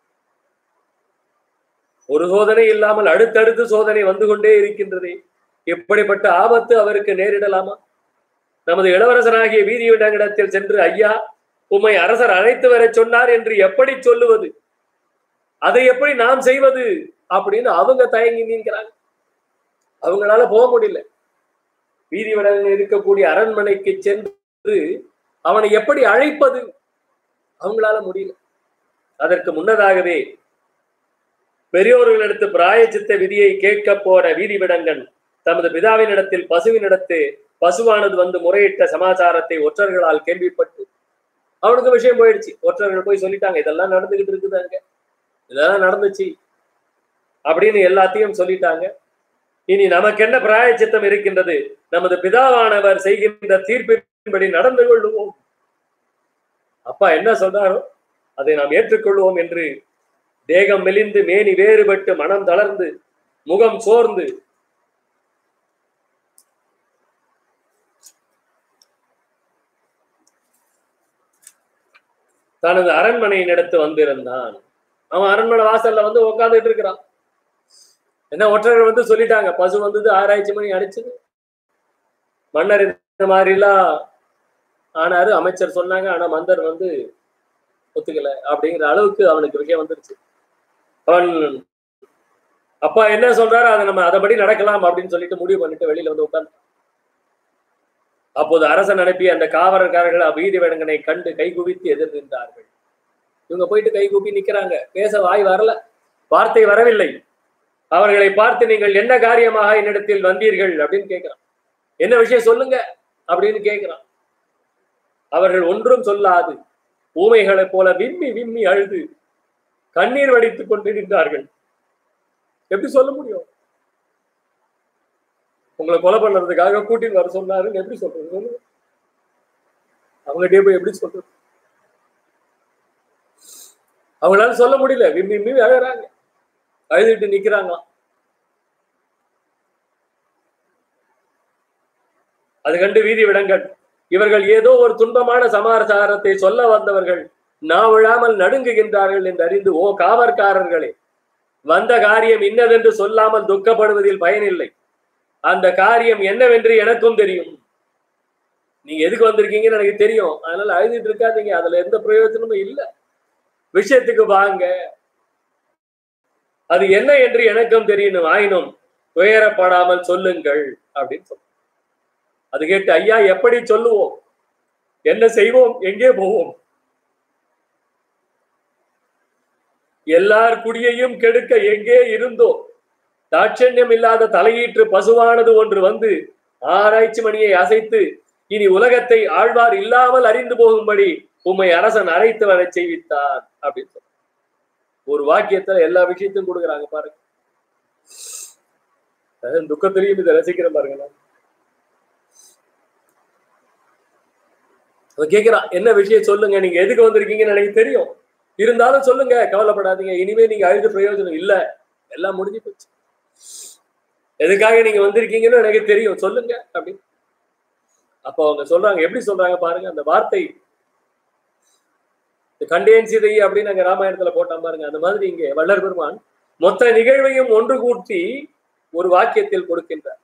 ஒரு சோதனை இல்லாமல் அடுத்தடுத்து சோதனை வந்து கொண்டே இருக்கின்றதே எப்படிப்பட்ட ஆபத்து அவருக்கு நேரிடலாமா நமது இளவரசனாகிய வீதி விடங்கிடத்தில் சென்று ஐயா உம்மை அரசர் அழைத்து வர சொன்னார் என்று எப்படி சொல்லுவது அதை எப்படி நாம் செய்வது அப்படின்னு அவங்க தயங்கி நிற்கிறாங்க அவங்களால போக முடியல வீதி விடங்கில் இருக்கக்கூடிய அரண்மனைக்கு சென்று அவனை எப்படி அழைப்பது அவங்களால முடியல அதற்கு முன்னதாகவே பெரியோர்களிடத்து பிராயச்சித்த விதியை கேட்க போன வீதி விடங்கன் தமது பிதாவினிடத்தில் பசுவினிடத்து பசுவானது வந்து முறையிட்ட சமாச்சாரத்தை ஒற்றர்களால் கேள்விப்பட்டு அவனுக்கு விஷயம் போயிடுச்சு ஒற்றர்கள் போய் சொல்லிட்டாங்க இதெல்லாம் நடந்துகிட்டு இருக்குது அங்க இதெல்லாம் நடந்துச்சு அப்படின்னு எல்லாத்தையும் சொல்லிட்டாங்க இனி நமக்கு என்ன பிராயச்சித்தம் இருக்கின்றது நமது பிதாவானவர் செய்கின்ற தீர்ப்பின்படி நடந்து கொள்ளுவோம் அப்பா என்ன சொல்றாரோ அதை நாம் ஏற்றுக்கொள்வோம் என்று தேகம் மெலிந்து மேனி வேறுபட்டு மனம் தளர்ந்து முகம் சோர்ந்து தனது அரண்மனையின் இடத்து வந்திருந்தான் அவன் அரண்மனை வாசல்ல வந்து உட்காந்துட்டு இருக்கிறான் என்ன ஒற்றர்கள் வந்து சொல்லிட்டாங்க பசு வந்தது ஆராய்ச்சி மணி அடிச்சது மன்னர் இந்த மாதிரி எல்லாம் ஆனாரு அமைச்சர் சொன்னாங்க ஆனா மந்தர் வந்து ஒத்துக்கல அப்படிங்கிற அளவுக்கு அவனுக்கு விஷயம் வந்துருச்சு அவன் அப்பா என்ன சொல்றாரோ அதை நம்ம அதபடி நடக்கலாம் அப்படின்னு சொல்லிட்டு முடிவு பண்ணிட்டு வெளியில வந்து உட்கார்ந்து அப்போது அரசன் அனுப்பி அந்த காவலர்காரர்கள் அவ்வீதி வேடங்கனை கண்டு கைகுவித்து எதிர்நின்றார்கள் இவங்க போயிட்டு கைகூப்பி நிக்கிறாங்க பேச வாய் வரல வார்த்தை வரவில்லை அவர்களை பார்த்து நீங்கள் என்ன காரியமாக என்னிடத்தில் வந்தீர்கள் அப்படின்னு கேட்கிறான் என்ன விஷயம் சொல்லுங்க அப்படின்னு கேட்கிறான் அவர்கள் ஒன்றும் சொல்லாது ஊமைகளைப் போல விம்மி விம்மி அழுது கண்ணீர் வடித்துக் கொண்டு நின்றார்கள் எப்படி சொல்ல முடியும் உங்களை கொலை பண்றதுக்காக கூட்டின்னு வர சொன்னாருன்னு எப்படி சொல்றது சொல்லுங்க அவங்ககிட்டயே போய் எப்படி சொல்றது அவங்களால சொல்ல முடியல விம்மி விம்மி அழறாங்க அழுதுட்டு நிக்கிறாங்களாம் அது கண்டு வீதி விடங்கள் இவர்கள் ஏதோ ஒரு துன்பமான சமாச்சாரத்தை சொல்ல வந்தவர்கள் நாவிழாமல் நடுங்குகின்றார்கள் என்று அறிந்து ஓ காவற்காரர்களே வந்த காரியம் இன்னதென்று சொல்லாமல் துக்கப்படுவதில் பயனில்லை அந்த காரியம் என்னவென்று எனக்கும் தெரியும் நீங்க எதுக்கு வந்திருக்கீங்கன்னு எனக்கு தெரியும் அதனால அழுதுட்டு இருக்காதீங்க அதுல எந்த பிரயோஜனமும் இல்லை விஷயத்துக்கு வாங்க அது என்ன என்று எனக்கும் தெரியணும் ஆயினும் துயரப்படாமல் சொல்லுங்கள் அப்படின்னு சொல்ல அது கேட்டு ஐயா எப்படி சொல்லுவோம் என்ன செய்வோம் எங்கே போவோம் எல்லார் குடியையும் கெடுக்க எங்கே இருந்தோ தாட்சண்யம் இல்லாத தலையீற்று பசுவானது ஒன்று வந்து ஆராய்ச்சி மணியை அசைத்து இனி உலகத்தை ஆழ்வார் இல்லாமல் அறிந்து போகும்படி உம்மை அரசன் அழைத்து வரச் செய்வித்தார் அப்படின்னு சொல்றாங்க ஒரு வாக்கியத்துல எல்லா விஷயத்தையும் கொடுக்குறாங்க பாருங்க அதாவது துக்கத்திலையும் இதை ரசிக்கிற பாருங்க நான். அவன் கேக்குறான் என்ன விஷயம் சொல்லுங்க நீங்க எதுக்கு வந்திருக்கீங்கன்னு எனக்கு தெரியும் இருந்தாலும் சொல்லுங்க கவலைப்படாதீங்க இனிமே நீங்க அழுது பிரயோஜனம் இல்ல எல்லாம் முடிஞ்சு போச்சு எதுக்காக நீங்க வந்திருக்கீங்கன்னு எனக்கு தெரியும் சொல்லுங்க அப்படின்னு அப்போ அவங்க சொல்றாங்க எப்படி சொல்றாங்க பாருங்க அந்த வார்த்தை இந்த கண்டேன் சீதை அப்படின்னு அங்க ராமாயணத்துல போட்டான் பாருங்க அந்த மாதிரி இங்க வள்ளல் பெருமான் மொத்த நிகழ்வையும் ஒன்று கூட்டி ஒரு வாக்கியத்தில் கொடுக்கின்றார்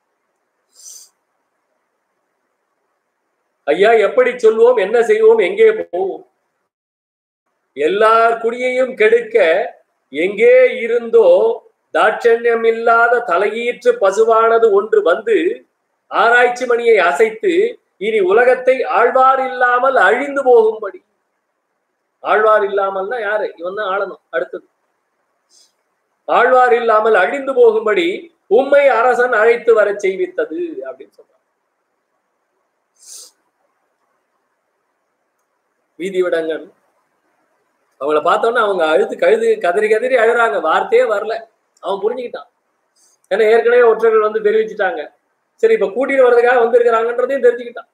ஐயா எப்படி சொல்வோம் என்ன செய்வோம் எங்கே போவோம் எல்லார் குடியையும் கெடுக்க எங்கே இருந்தோ தாட்சண்யம் இல்லாத தலையீற்று பசுவானது ஒன்று வந்து ஆராய்ச்சி மணியை அசைத்து இனி உலகத்தை ஆழ்வார் இல்லாமல் அழிந்து போகும்படி ஆழ்வார் இல்லாமல்னா யாரு இவன் தான் ஆளணும் அடுத்தது ஆழ்வார் இல்லாமல் அழிந்து போகும்படி உம்மை அரசன் அழைத்து வர செய்வித்தது அப்படின்னு சொல்றாங்க வீதி விடங்கன் அவங்கள பார்த்தோன்னா அவங்க அழுது கழுது கதறி கதறி அழுறாங்க வார்த்தையே வரல அவன் புரிஞ்சுக்கிட்டான் ஏன்னா ஏற்கனவே ஒற்றர்கள் வந்து தெரிவிச்சுட்டாங்க சரி இப்ப கூட்டிட்டு வர்றதுக்காக வந்திருக்கிறாங்கன்றதையும் தெரிஞ்சுக்கிட்டான்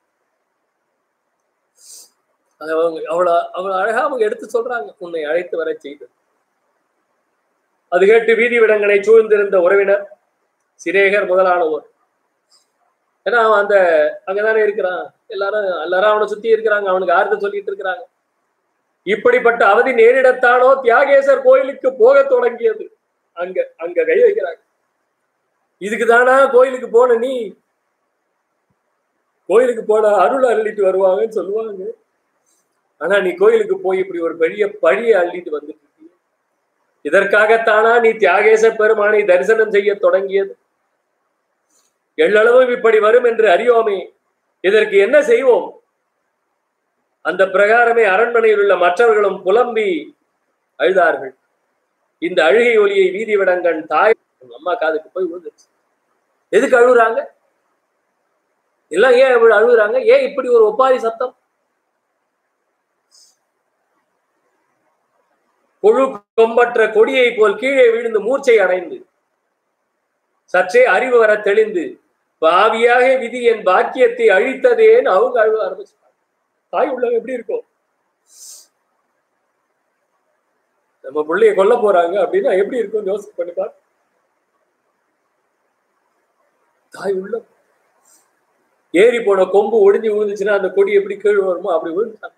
அது அவங்க அவ்வளவு அவ்வளவு அழகா அவங்க எடுத்து சொல்றாங்க உன்னை அழைத்து வர செய்தது அது கேட்டு வீதி விடங்கனை சூழ்ந்திருந்த உறவினர் சிரேகர் முதலானவோர் ஏன்னா அவன் அந்த அங்கதானே இருக்கிறான் எல்லாரும் எல்லாரும் அவனை சுத்தி இருக்கிறாங்க அவனுக்கு ஆறுதல் சொல்லிட்டு இருக்கிறாங்க இப்படிப்பட்ட அவதி நேரிடத்தானோ தியாகேசர் கோயிலுக்கு போக தொடங்கியது அங்க அங்க கை வைக்கிறாங்க இதுக்கு தானா கோயிலுக்கு போன நீ கோயிலுக்கு போன அருள் அள்ளிட்டு வருவாங்கன்னு சொல்லுவாங்க ஆனா நீ கோயிலுக்கு போய் இப்படி ஒரு பெரிய பழியை அள்ளிட்டு வந்துட்டு இருக்கிய இதற்காகத்தானா நீ தியாகேச பெருமானை தரிசனம் செய்ய தொடங்கியது எள்ளளவும் இப்படி வரும் என்று அறியோமே இதற்கு என்ன செய்வோம் அந்த பிரகாரமே அரண்மனையில் உள்ள மற்றவர்களும் புலம்பி அழுதார்கள் இந்த அழுகை ஒலியை வீதி விடங்கன் தாய் உங்க அம்மா காதுக்கு போய் விழுந்துச்சு எதுக்கு அழுகுறாங்க எல்லாம் ஏன் இவ்வளவு அழுகுறாங்க ஏன் இப்படி ஒரு ஒப்பாரி சத்தம் கொழு கொம்பற்ற கொடியை போல் கீழே விழுந்து மூர்ச்சை அடைந்து சற்றே அறிவு வர தெளிந்து பாவியாக விதி என் பாக்கியத்தை அழித்ததேன்னு அவங்க அழுவ ஆரம்பிச்சாங்க தாய் உள்ளவங்க எப்படி இருக்கும் நம்ம பிள்ளைய கொல்ல போறாங்க அப்படின்னா எப்படி இருக்கும் யோசிச்சு பண்ணி பாரு தாய் உள்ள ஏறி போன கொம்பு ஒடிஞ்சு விழுந்துச்சுன்னா அந்த கொடி எப்படி கீழ் வருமோ அப்படி விழுந்தாங்க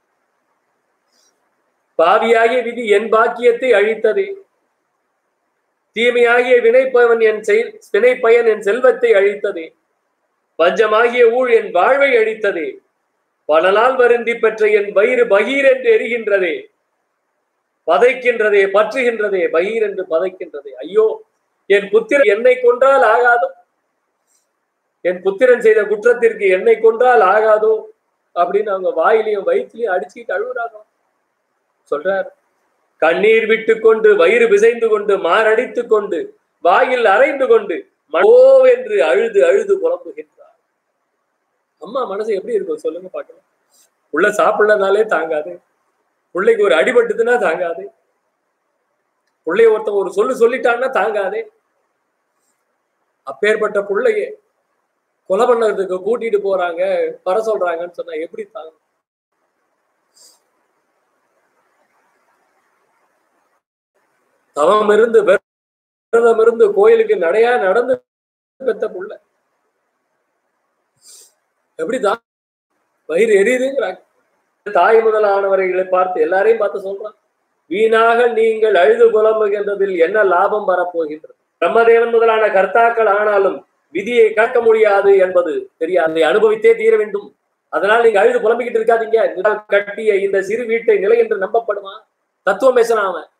பாவியாகிய விதி என் பாக்கியத்தை அழித்ததே தீமையாகிய வினைப்பவன் என் செயல் வினைப்பயன் என் செல்வத்தை அழித்ததே பஞ்சமாகிய ஊழ் என் வாழ்வை அழித்ததே பல நாள் வருந்தி பெற்ற என் வயிறு பகீர் என்று எரிகின்றதே பதைக்கின்றதே பற்றுகின்றதே பகீர் என்று பதைக்கின்றதே ஐயோ என் புத்திரன் என்னை கொன்றால் ஆகாதோ என் புத்திரன் செய்த குற்றத்திற்கு என்னை கொன்றால் ஆகாதோ அப்படின்னு அவங்க வாயிலையும் வயிற்றுலையும் அடிச்சுட்டு அழுகுறாங்க சொல்றார் கண்ணீர் விட்டு கொண்டு வயிறு பிசைந்து கொண்டு மாரடித்து கொண்டு வாயில் அரைந்து கொண்டு மோ என்று அழுது அழுது புலம்புகின்றார் அம்மா மனசு எப்படி இருக்கும் சொல்லுங்க பாக்கலாம் உள்ள சாப்பிடலனாலே தாங்காது பிள்ளைக்கு ஒரு அடிபட்டுதுன்னா தாங்காது பிள்ளைய ஒருத்தன் ஒரு சொல்லு சொல்லிட்டான்னா தாங்காதே அப்பேற்பட்ட பிள்ளைய கொலை பண்ணதுக்கு கூட்டிட்டு போறாங்க வர சொல்றாங்கன்னு சொன்னா எப்படி தாங்க தவம் இருந்து விரதம் இருந்து கோயிலுக்கு நடையா நடந்து பெத்த புள்ள எப்படிதான் வயிறு எரியுதுங்கிறாங்க தாய் முதலானவர்களை பார்த்து எல்லாரையும் பார்த்து சொல்றான் வீணாக நீங்கள் அழுது புலம்புகின்றதில் என்ன லாபம் வரப்போகின்றது பிரம்மதேவன் முதலான கர்த்தாக்கள் ஆனாலும் விதியை காக்க முடியாது என்பது தெரியாது அதை அனுபவித்தே தீர வேண்டும் அதனால் நீங்க அழுது புலம்பிக்கிட்டு இருக்காதீங்க நிழல் கட்டிய இந்த சிறு வீட்டை நிலை என்று நம்பப்படுமா தத்துவம் பேசுறான் அவன்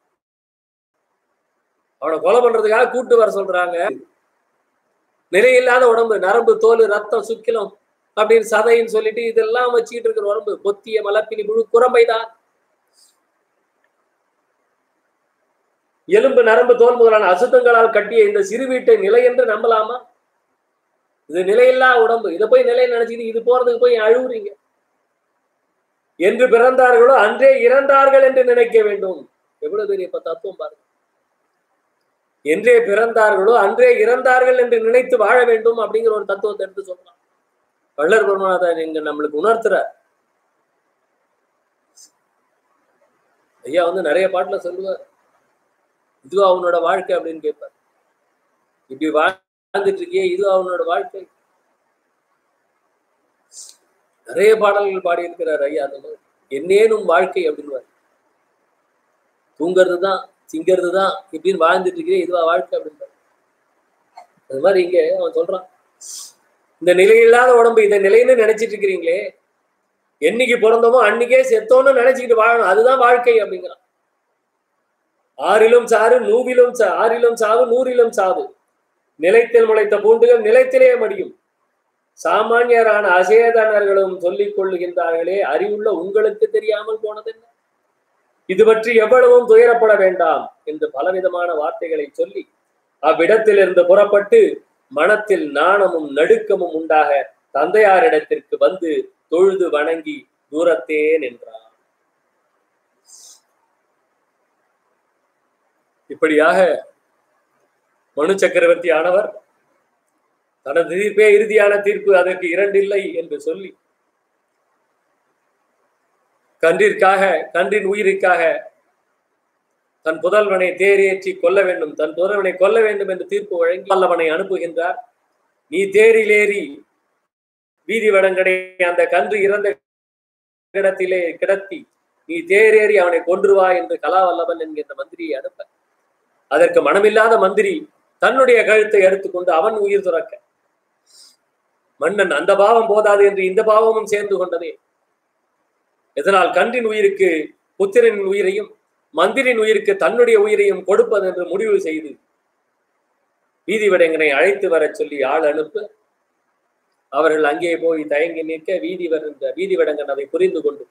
அவனை கொலை பண்றதுக்காக கூட்டு வர சொல்றாங்க நிலையில்லாத உடம்பு நரம்பு தோல் ரத்தம் சுக்கிலம் அப்படின்னு சதைன்னு சொல்லிட்டு இதெல்லாம் வச்சுக்கிட்டு இருக்கிற உடம்பு கொத்திய மலப்பினி முழு குரம்பைதான் எலும்பு நரம்பு தோல் முதலான அசுத்தங்களால் கட்டிய இந்த சிறு வீட்டை நிலை என்று நம்பலாமா இது நிலையில்லா உடம்பு இதை போய் நிலை நினைச்சிட்டு இது போறதுக்கு போய் அழுவுறீங்க என்று பிறந்தார்களோ அன்றே இறந்தார்கள் என்று நினைக்க வேண்டும் எவ்வளவு பெரிய இப்ப தத்துவம் பாருங்க என்றே பிறந்தார்களோ அன்றே இறந்தார்கள் என்று நினைத்து வாழ வேண்டும் அப்படிங்கிற ஒரு தத்துவத்தை எடுத்து சொல்லலாம் வள்ளர் பெருமானாதான் இங்க நம்மளுக்கு உணர்த்துறார் ஐயா வந்து நிறைய பாட்டுல சொல்லுவார் இதுவா அவனோட வாழ்க்கை அப்படின்னு கேட்பார் இப்படி வாழ்ந்துட்டு இருக்கியே இதுவா அவனோட வாழ்க்கை நிறைய பாடல்கள் பாடியிருக்கிறார் ஐயா அந்த மாதிரி என்னேனும் வாழ்க்கை அப்படின்னு தூங்கிறது தான் திங்கிறது தான் இப்படின்னு வாழ்ந்துட்டு இருக்கிறே இதுவா வாழ்க்கை அப்படின்னு அது மாதிரி இங்க அவன் சொல்றான் இந்த நிலையில்லாத உடம்பு இதை நிலைன்னு நினைச்சிட்டு இருக்கிறீங்களே என்னைக்கு பிறந்தோமோ அன்னைக்கே செத்தோன்னு நினைச்சுக்கிட்டு வாழணும் அதுதான் வாழ்க்கை அப்படிங்கிறான் ஆறிலும் சாறு நூவிலும் சா ஆறிலும் சாவு நூறிலும் சாவு நிலைத்தில் முளைத்த பூண்டுகள் நிலைத்திலே மடியும் சாமானியரான அசேதனர்களும் சொல்லிக் கொள்ளுகின்றார்களே அறிவுள்ள உங்களுக்கு தெரியாமல் போனதென்ன இது பற்றி எவ்வளவும் துயரப்பட வேண்டாம் என்று பலவிதமான வார்த்தைகளை சொல்லி அவ்விடத்திலிருந்து புறப்பட்டு மனத்தில் நாணமும் நடுக்கமும் உண்டாக தந்தையாரிடத்திற்கு வந்து தொழுது வணங்கி தூரத்தே நின்றார் இப்படியாக மனு சக்கரவர்த்தி ஆனவர் தனது தீர்ப்பே இறுதியான தீர்ப்பு அதற்கு இரண்டில்லை என்று சொல்லி கன்றிற்காக கன்றின் உயிருக்காக தன் புதல்வனை தேரேற்றி கொல்ல வேண்டும் தன் புதல்வனை கொல்ல வேண்டும் என்று தீர்ப்பு வழங்கி வல்லவனை அனுப்புகின்றார் நீ தேரிலேறி வீதி வடங்கடை அந்த கன்று இறந்த கிடத்திலே கிடத்தி நீ தேரேறி அவனை கொன்றுவா என்று கலாவல்லவன் என்கின்ற மந்திரியை அனுப்ப அதற்கு மனமில்லாத மந்திரி தன்னுடைய கழுத்தை எடுத்துக்கொண்டு அவன் உயிர் துறக்க மன்னன் அந்த பாவம் போதாது என்று இந்த பாவமும் சேர்ந்து கொண்டதே இதனால் கன்றின் உயிருக்கு புத்திரனின் உயிரையும் மந்திரின் உயிருக்கு தன்னுடைய உயிரையும் கொடுப்பது என்று முடிவு செய்து வீதி விடங்கனை அழைத்து வரச் சொல்லி ஆள் அனுப்ப அவர்கள் அங்கே போய் தயங்கி நிற்க வீதி வருந்த வீதி விடங்கன் அதை புரிந்து கொண்டு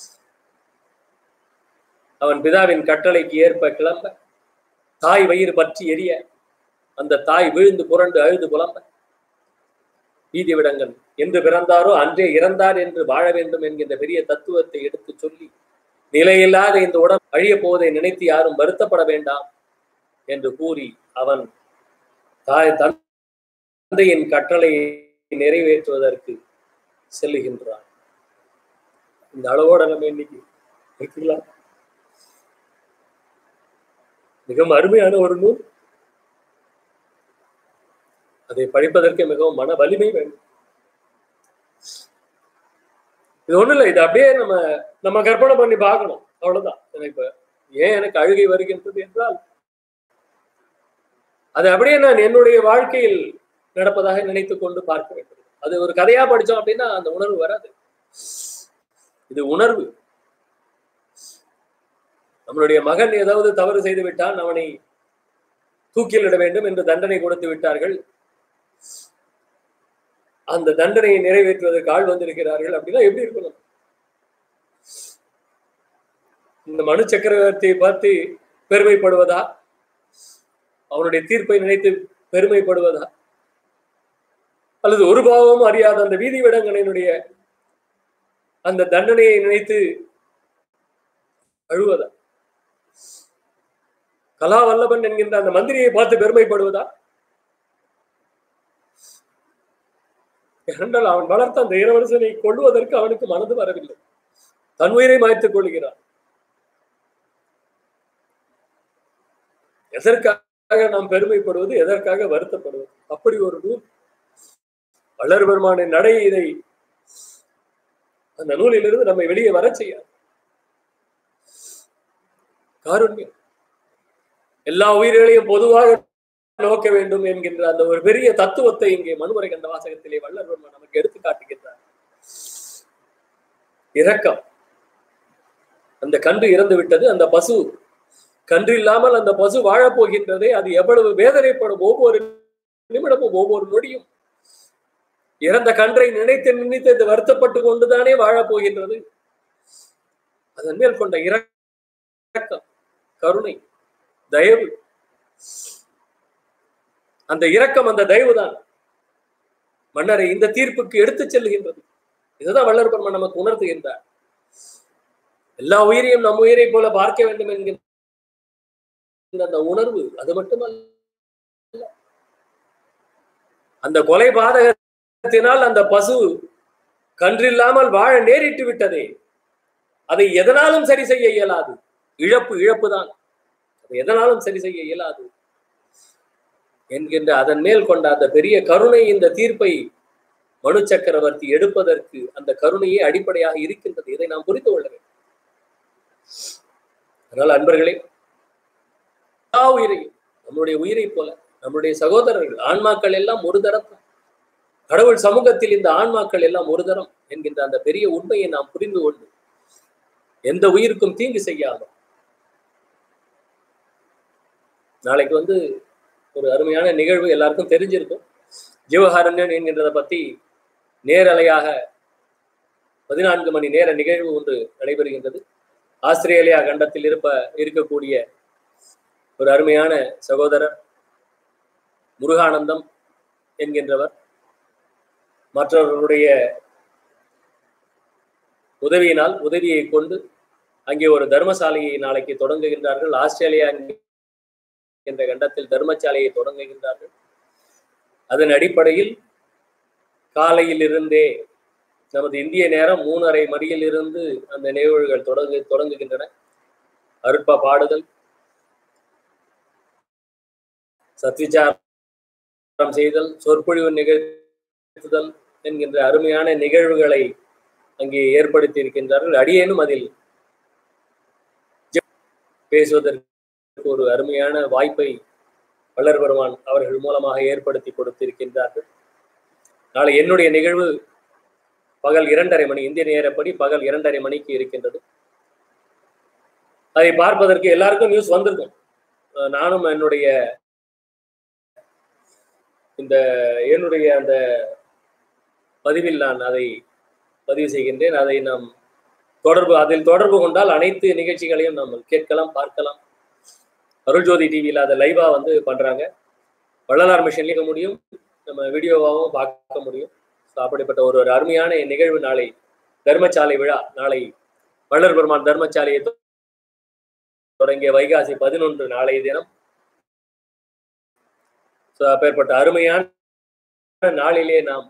அவன் பிதாவின் கட்டளைக்கு ஏற்ப கிளம்ப தாய் வயிறு பற்றி எரிய அந்த தாய் விழுந்து புரண்டு அழுது புலம்ப வீதி விடங்கன் என்று பிறந்தாரோ அன்றே இறந்தார் என்று வாழ வேண்டும் என்கின்ற பெரிய தத்துவத்தை எடுத்து சொல்லி நிலையில்லாத இந்த உடம்பு அழிய போவதை நினைத்து யாரும் வருத்தப்பட வேண்டாம் என்று கூறி அவன் தாய் தந்தையின் கட்டளையை நிறைவேற்றுவதற்கு செல்லுகின்றான் இந்த அளவோட நம்ம இன்னைக்கு இருக்கலாம் மிகவும் அருமையான ஒரு நூல் அதை படிப்பதற்கு மிகவும் மன வலிமை வேண்டும் இது ஒண்ணும் இல்லை இது அப்படியே நம்ம நம்ம கற்பனை பண்ணி பார்க்கணும் அவ்வளவுதான் எனக்கு இப்ப ஏன் எனக்கு அழுகை வருகின்றது என்றால் அது அப்படியே நான் என்னுடைய வாழ்க்கையில் நடப்பதாக நினைத்து கொண்டு பார்க்க வேண்டும் அது ஒரு கதையா படிச்சோம் அப்படின்னா அந்த உணர்வு வராது இது உணர்வு நம்மளுடைய மகன் ஏதாவது தவறு செய்து விட்டான் அவனை தூக்கிலிட வேண்டும் என்று தண்டனை கொடுத்து விட்டார்கள் அந்த தண்டனையை நிறைவேற்றுவதற்கு ஆள் வந்திருக்கிறார்கள் அப்படின்னா எப்படி இருக்கணும் இந்த மனு சக்கரவர்த்தியை பார்த்து பெருமைப்படுவதா அவனுடைய தீர்ப்பை நினைத்து பெருமைப்படுவதா அல்லது ஒரு பாவமும் அறியாத அந்த வீதி விடங்கனினுடைய அந்த தண்டனையை நினைத்து அழுவதா கலாவல்லபன் என்கின்ற அந்த மந்திரியை பார்த்து பெருமைப்படுவதா ஏனென்றால் அவன் வளர்த்த அந்த இளவரசனை கொள்வதற்கு அவனுக்கு மனது வரவில்லை தன் உயிரை மாய்த்துக் கொள்கிறான் எதற்காக நாம் பெருமைப்படுவது எதற்காக வருத்தப்படுவது அப்படி ஒரு நூல் வள்ளர் பெருமானின் நடை இதை அந்த நூலிலிருந்து நம்மை வெளியே வர செய்யாது காருண்யம் எல்லா உயிர்களையும் பொதுவாக நோக்க வேண்டும் என்கின்ற அந்த ஒரு பெரிய தத்துவத்தை இங்கே மனுமுறை கண்ட வாசகத்திலே வள்ளல் பெருமான் நமக்கு எடுத்து காட்டுகின்றார் இரக்கம் அந்த கன்று இறந்து விட்டது அந்த பசு கன்று இல்லாமல் அந்த பசு வாழப் போகின்றதே அது எவ்வளவு வேதனைப்படும் ஒவ்வொரு நிமிடமும் ஒவ்வொரு நொடியும் இறந்த கன்றை நினைத்து நினைத்து அது வருத்தப்பட்டு கொண்டுதானே வாழப் போகின்றது அதன் மேல் கொண்ட இரக்கம் கருணை தயவு அந்த இரக்கம் அந்த தயவு தான் மன்னரை இந்த தீர்ப்புக்கு எடுத்துச் செல்லுகின்றது இதுதான் வள்ளல் பெருமான் நமக்கு உணர்த்துகின்றார் எல்லா உயிரையும் நம் உயிரை போல பார்க்க வேண்டும் என்கின்ற அந்த உணர்வு அது மட்டுமல்ல அந்த கொலை பாதகத்தினால் அந்த பசு கன்றில்லாமல் வாழ நேரிட்டு விட்டதே அதை எதனாலும் சரி செய்ய இயலாது இழப்பு இழப்பு தான் அதை எதனாலும் சரி செய்ய இயலாது என்கின்ற அதன் மேல் கொண்ட அந்த பெரிய கருணை இந்த தீர்ப்பை மனு சக்கரவர்த்தி எடுப்பதற்கு அந்த கருணையே அடிப்படையாக இருக்கின்றது இதை நாம் புரிந்து கொள்ள வேண்டும் அதனால் அன்பர்களே எல்லா உயிரையும் நம்முடைய உயிரை போல நம்முடைய சகோதரர்கள் ஆன்மாக்கள் எல்லாம் ஒரு தரம் கடவுள் சமூகத்தில் இந்த ஆன்மாக்கள் எல்லாம் ஒரு தரம் என்கின்ற அந்த பெரிய உண்மையை நாம் புரிந்து கொண்டு எந்த உயிருக்கும் தீங்கு செய்யாமல் நாளைக்கு வந்து ஒரு அருமையான நிகழ்வு எல்லாருக்கும் தெரிஞ்சிருக்கும் ஜீவகாரண்யன் என்கின்றதை பத்தி நேரலையாக பதினான்கு மணி நேர நிகழ்வு ஒன்று நடைபெறுகின்றது ஆஸ்திரேலியா கண்டத்தில் இருப்ப இருக்கக்கூடிய ஒரு அருமையான சகோதரர் முருகானந்தம் என்கின்றவர் மற்றவர்களுடைய உதவியினால் உதவியை கொண்டு அங்கே ஒரு தர்மசாலையை நாளைக்கு தொடங்குகின்றார்கள் ஆஸ்திரேலியா என்ற கண்டத்தில் தர்மசாலையை தொடங்குகின்றார்கள் அதன் அடிப்படையில் காலையில் இருந்தே நமது இந்திய நேரம் மூணரை மணியில் இருந்து அந்த நிகழ்வுகள் தொடங்கு தொடங்குகின்றன அருட்பா பாடுதல் சத்விச்சாரம் செய்தல் சொற்பொழிவு நிகழ்த்துதல் என்கின்ற அருமையான நிகழ்வுகளை அங்கே ஏற்படுத்தி இருக்கின்றார்கள் அடியேனும் அதில் பேசுவதற்கு ஒரு அருமையான வாய்ப்பை வள்ளர் பெருமான் அவர்கள் மூலமாக ஏற்படுத்தி கொடுத்திருக்கின்றார்கள் நாளை என்னுடைய நிகழ்வு பகல் இரண்டரை மணி இந்திய நேரப்படி பகல் இரண்டரை மணிக்கு இருக்கின்றது அதை பார்ப்பதற்கு எல்லாருக்கும் நியூஸ் வந்திருக்கும் நானும் என்னுடைய இந்த என்னுடைய அந்த பதிவில் நான் அதை பதிவு செய்கின்றேன் அதை நாம் தொடர்பு அதில் தொடர்பு கொண்டால் அனைத்து நிகழ்ச்சிகளையும் நாம் கேட்கலாம் பார்க்கலாம் அருள்ஜோதி டிவியில் அதை லைவா வந்து பண்றாங்க வள்ளலார் மிஷன்லேயும் முடியும் நம்ம வீடியோவாகவும் பார்க்க முடியும் ஸோ அப்படிப்பட்ட ஒரு ஒரு அருமையான நிகழ்வு நாளை தர்மசாலை விழா நாளை வள்ளர் பெருமான் தர்மசாலையை தொடங்கிய வைகாசி பதினொன்று நாளைய தினம் ஸோ அப்பேற்பட்ட அருமையான நாளிலே நாம்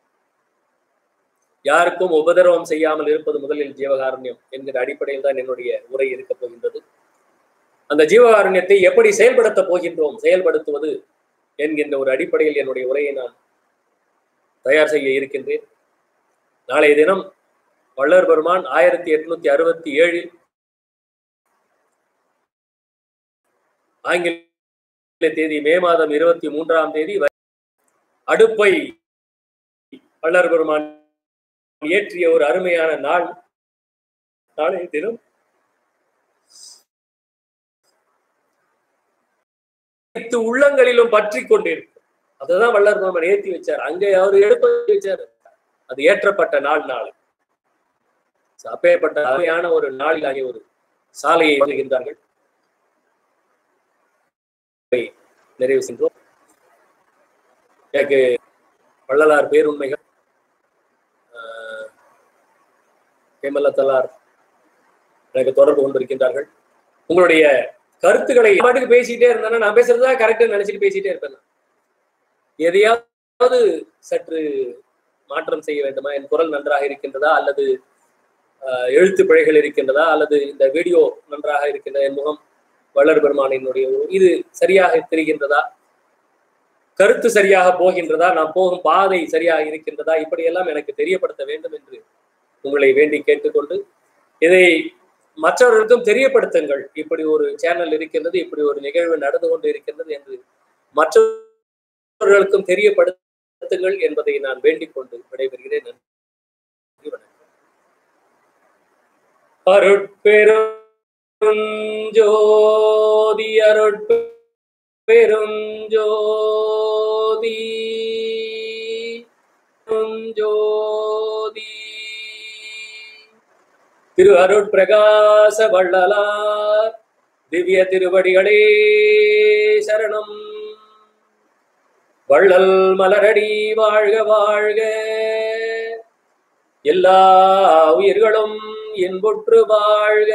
யாருக்கும் உபதிரவம் செய்யாமல் இருப்பது முதலில் ஜீவகாருண்யம் என்கிற அடிப்படையில் தான் என்னுடைய உரை இருக்க போகின்றது அந்த ஜீவகாருண்யத்தை எப்படி செயல்படுத்த போகின்றோம் செயல்படுத்துவது என்கின்ற ஒரு அடிப்படையில் என்னுடைய உரையை நான் தயார் செய்ய இருக்கின்றேன் நாளைய தினம் வள்ளர் பெருமான் ஆயிரத்தி எட்நூத்தி அறுபத்தி ஏழில் ஆங்கில தேதி மே மாதம் இருபத்தி மூன்றாம் தேதி அடுப்பை வள்ளர் பெருமான் ஏற்றிய ஒரு அருமையான நாள் நாளைய தினம் அனைத்து உள்ளங்களிலும் பற்றி கொண்டிருக்கும் அதுதான் வள்ளர் பெருமான் ஏற்றி வச்சார் அங்கே அவர் எடுப்ப வச்சார் அது ஏற்றப்பட்ட நாள் நாள் அப்பேற்பட்ட அருமையான ஒரு நாளில் ஆகிய ஒரு சாலையை வருகின்றார்கள் நிறைவு சென்றோம் எனக்கு வள்ளலார் பேருண்மைகள் கேமலத்தலார் எனக்கு தொடர்பு கொண்டிருக்கின்றார்கள் உங்களுடைய கருத்துக்களை பாட்டுக்கு பேசிட்டே இருந்தேன்னா நான் பேசுறதா கரெக்ட் நினைச்சிட்டு பேசிட்டே இருப்பேன் எதையாவது சற்று மாற்றம் செய்ய வேண்டுமா என் குரல் நன்றாக இருக்கின்றதா அல்லது எழுத்து பிழைகள் இருக்கின்றதா அல்லது இந்த வீடியோ நன்றாக இருக்கின்ற என் முகம் வள்ளர் பெருமானினுடைய இது சரியாக தெரிகின்றதா கருத்து சரியாக போகின்றதா நான் போகும் பாதை சரியாக இருக்கின்றதா இப்படியெல்லாம் எனக்கு தெரியப்படுத்த வேண்டும் என்று உங்களை வேண்டி கேட்டுக்கொண்டு இதை மற்றவர்களுக்கும் தெரியப்படுத்துங்கள் இப்படி ஒரு சேனல் இருக்கின்றது இப்படி ஒரு நிகழ்வு நடந்து கொண்டு இருக்கின்றது என்று மற்றவர்களுக்கும் தெரியப்படுத்துங்கள் என்பதை நான் வேண்டிக் கொண்டு விடைபெறுகிறேன் நன்றி வணக்கம் அருட்பெருஞ்சோதி அருட்பெருஞ்சோதி ஜோதி திரு அருட்பிரகாச வள்ளலார் திவ்ய திருவடிகளே சரணம் வள்ளல் மலரடி வாழ்க வாழ்க எல்லா உயிர்களும் இன்புற்று வாழ்க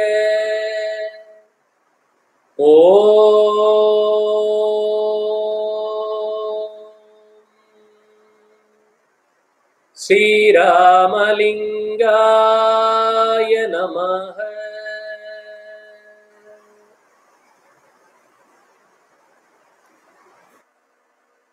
ஓ ஸ்ரீராமலிங்காய நமः